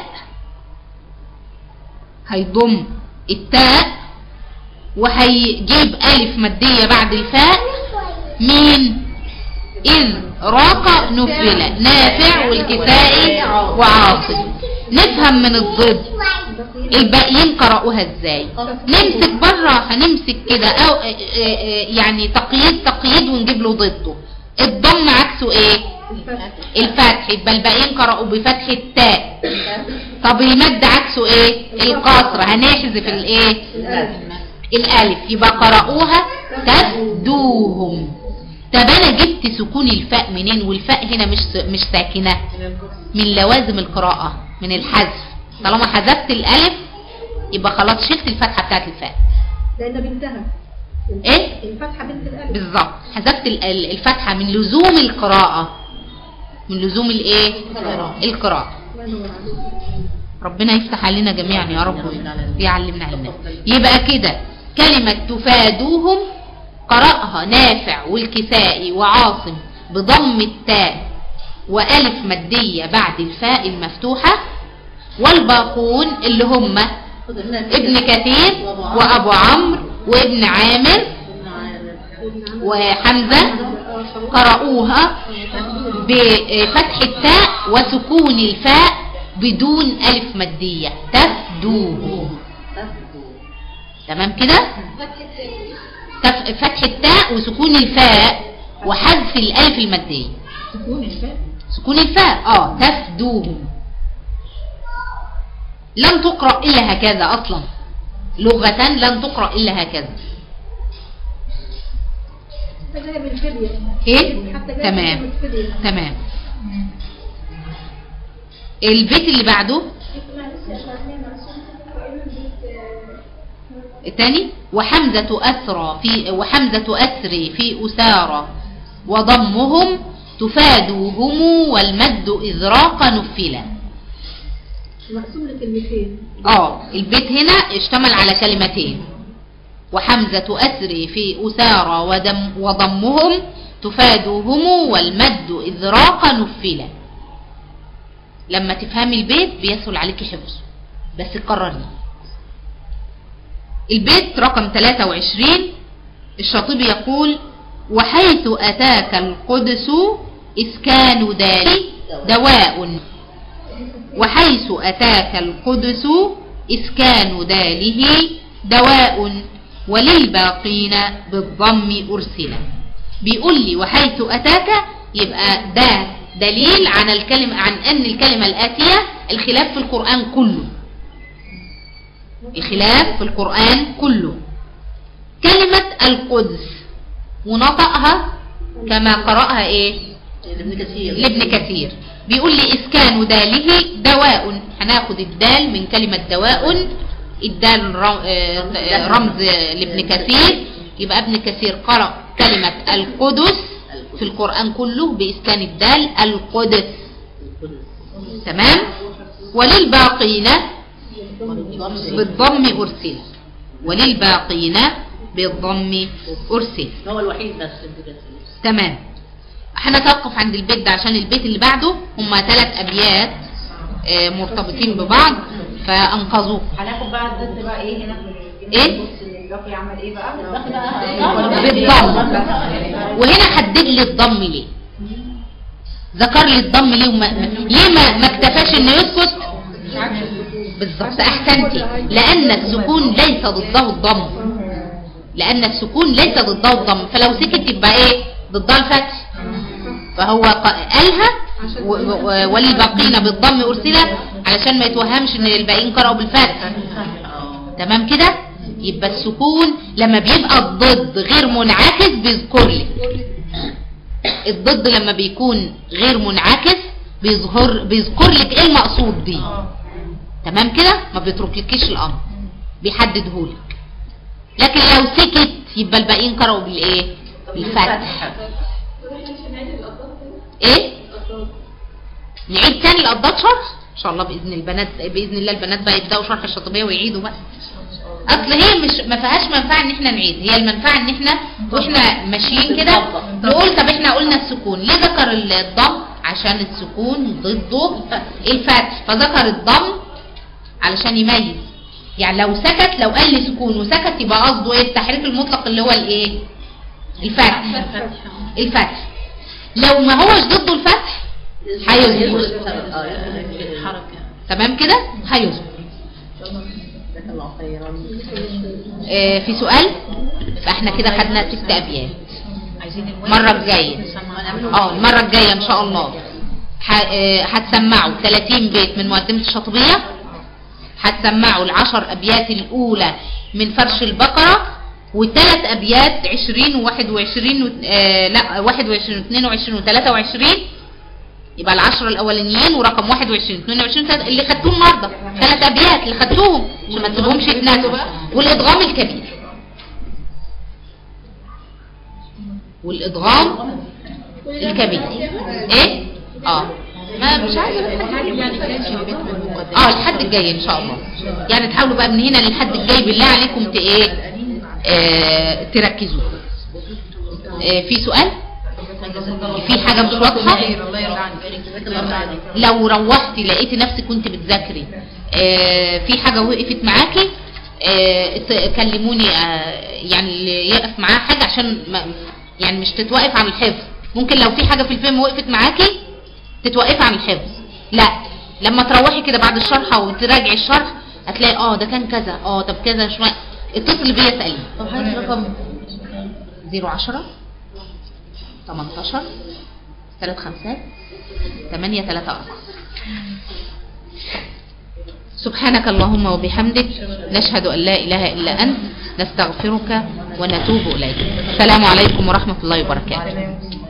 هيضم التاء وهيجيب ألف مادية بعد الفاء مين إذ راق نفلا نافع والكسائي وعاصم نفهم من الضد الباقيين قرأوها ازاي نمسك بره هنمسك كده او اه اه اه يعني تقييد تقييد ونجيب له ضده الضم عكسه ايه الفتح يبقى الباقيين قرأوا بفتح التاء طب المد عكسه ايه القصر هنحذف الايه الالف يبقى قرأوها تفدوهم طب انا جبت سكون الفاء منين والفاء هنا مش مش ساكنه من لوازم القراءه من الحذف طالما حذفت الالف يبقى خلاص شلت الفتحه بتاعت الفاء لأن بنتها ايه الفتحة بنت الألف بالظبط حذفت ال- ال- الفتحه من لزوم القراءه من لزوم الايه القراءه الله ينور عليك ربنا يفتح علينا جميعا يا رب ويعلمنا علمنا يبقى كده كلمة تفادوهم قرأها نافع والكسائي وعاصم بضم التاء وألف مادية بعد الفاء المفتوحة والباقون اللي هم ابن كثير وأبو عمرو وابن عامر وحمزة قرأوها بفتح التاء وسكون الفاء بدون ألف مادية تفدوه تمام كده تف- فتح التاء وسكون الفاء وحذف الألف المادية سكون الفاء سكون الفاء اه تفدوهم لم تقرأ إلا هكذا أصلا لغة لم تقرأ إلا هكذا حتى جاية من فدية ايه حتى جاية تمام من فدية تمام البيت اللي بعده الثاني وحمزة أسرى في وحمزة أسري في أسارى وضمهم تفادوهم والمد إذراق نفلا مقسوم لكلمتين اه البيت هنا اشتمل على كلمتين وحمزة أسري في أسارى ودم وضمهم تفادوهم والمد إذراق نفلا لما تفهمي البيت بيسهل عليك حفظه بس قرري البيت رقم 23 الشاطبي يقول وحيث أتاك القدس إسكان داري دواء وحيث أتاك القدس إسكان داله دواء وللباقين بالضم أرسل بيقول لي وحيث أتاك يبقى ده دليل عن الكلمة عن أن الكلمة الآتية الخلاف في القرآن كله الخلاف في القرآن كله كلمة القدس ونطقها كما قرأها ايه لابن كثير لابن كثير بيقول لي إسكان داله دواء هناخد الدال من كلمة دواء الدال ر- آه، رمز لابن كثير يبقى ابن كثير قرأ كلمة القدس في القرآن كله بإسكان الدال القدس تمام وللباقين بالضم أرسل وللباقين بالضم أرسل هو الوحيد بس ابن كثير تمام هنتوقف عند البيت ده عشان البيت اللي بعده هما ثلاث أبيات آه، مرتبطين ببعض فأنقذوه هناخد بقى الضد بقى ايه هنا في إيه؟ بص ان الباقي عمل ايه بقى بالضم وهنا حدد لي الضم ليه ذكر لي الضم ليه وما ليه ما, ما اكتفاش انه يسكت بالظبط احسنتي لان السكون ليس ضده الضم لان السكون ليس ضده الضم فلو سكت يبقى ايه ضدها الفتح فهو ق- قالها و- و- وللباقين بالضم ارسله علشان ما يتوهمش ان الباقيين قرأوا بالفتح تمام كده يبقى السكون لما بيبقى الضد غير منعكس بيذكر لك الضد لما بيكون غير منعكس بيظهر بيذكر لك ايه المقصود بيه تمام كده ما بيتركلكيش الامر بيحددهولك لكن لو سكت يبقى الباقيين قرأوا بالايه بالفتح ايه نعيد تاني الأضداد شرح ان شاء الله باذن البنات باذن الله البنات بقى يبداوا شرح الشاطبيه ويعيدوا بقى اصل هي مش ما فيهاش منفعه ان احنا نعيد هي المنفعه ان احنا واحنا ماشيين كده نقول طب احنا قلنا السكون ليه ذكر الضم عشان السكون ضده الفتح فذكر الضم علشان يميز يعني لو سكت لو قال لي سكون وسكت يبقى قصده ايه التحريف المطلق اللي هو الايه الفتح الفتح لو ما هوش ضده الفتح هيظهر الحركة تمام كده هيظهر جزاك الله خيرا آه في سؤال فاحنا كده خدنا ست ابيات عايزين المرة الجاية اه المرة الجاية ان شاء الله ح- آه، هتسمعوا 30 بيت من مقدمة الشاطبية هتسمعوا العشر ابيات الاولى من فرش البقرة وثلاث ابيات 20 و21 و... آه لا 21 و22 و23 يبقى العشرة الاولانيين ورقم 21 22 تلاتة- اللي خدتوه النهارده ثلاث ابيات اللي خدتوهم عشان ما تسيبهمش يتناسوا والادغام الكبير والادغام الكبير ايه اه ما مش عايزه يعني كانش البيت من المقدمة اه الحد الجاي ان شاء الله يعني تحاولوا بقى من هنا للحد الجاي بالله عليكم ت ايه آه تركزوا آه في سؤال في حاجه مش واضحه الله يرضى عنك لو روحتي لقيتي نفسك كنت بتذاكري آه، في حاجة وقفت معاكي آه، ت- كلموني آه، يعني اللي يقف معاه حاجة عشان ما يعني مش تتوقف عن الحفظ ممكن لو في حاجة في الفيلم وقفت معاكي تتوقفي عن الحفظ لا لما تروحي كده بعد الشرح وتراجعي الشرح هتلاقي اه ده كان كذا اه طب كذا شوية اتصلي بيا اسأليني طب هات رقم 010 18 3 خمسات 8 3 4 سبحانك اللهم وبحمدك نشهد أن لا إله إلا أنت نستغفرك ونتوب إليك السلام عليكم ورحمة الله وبركاته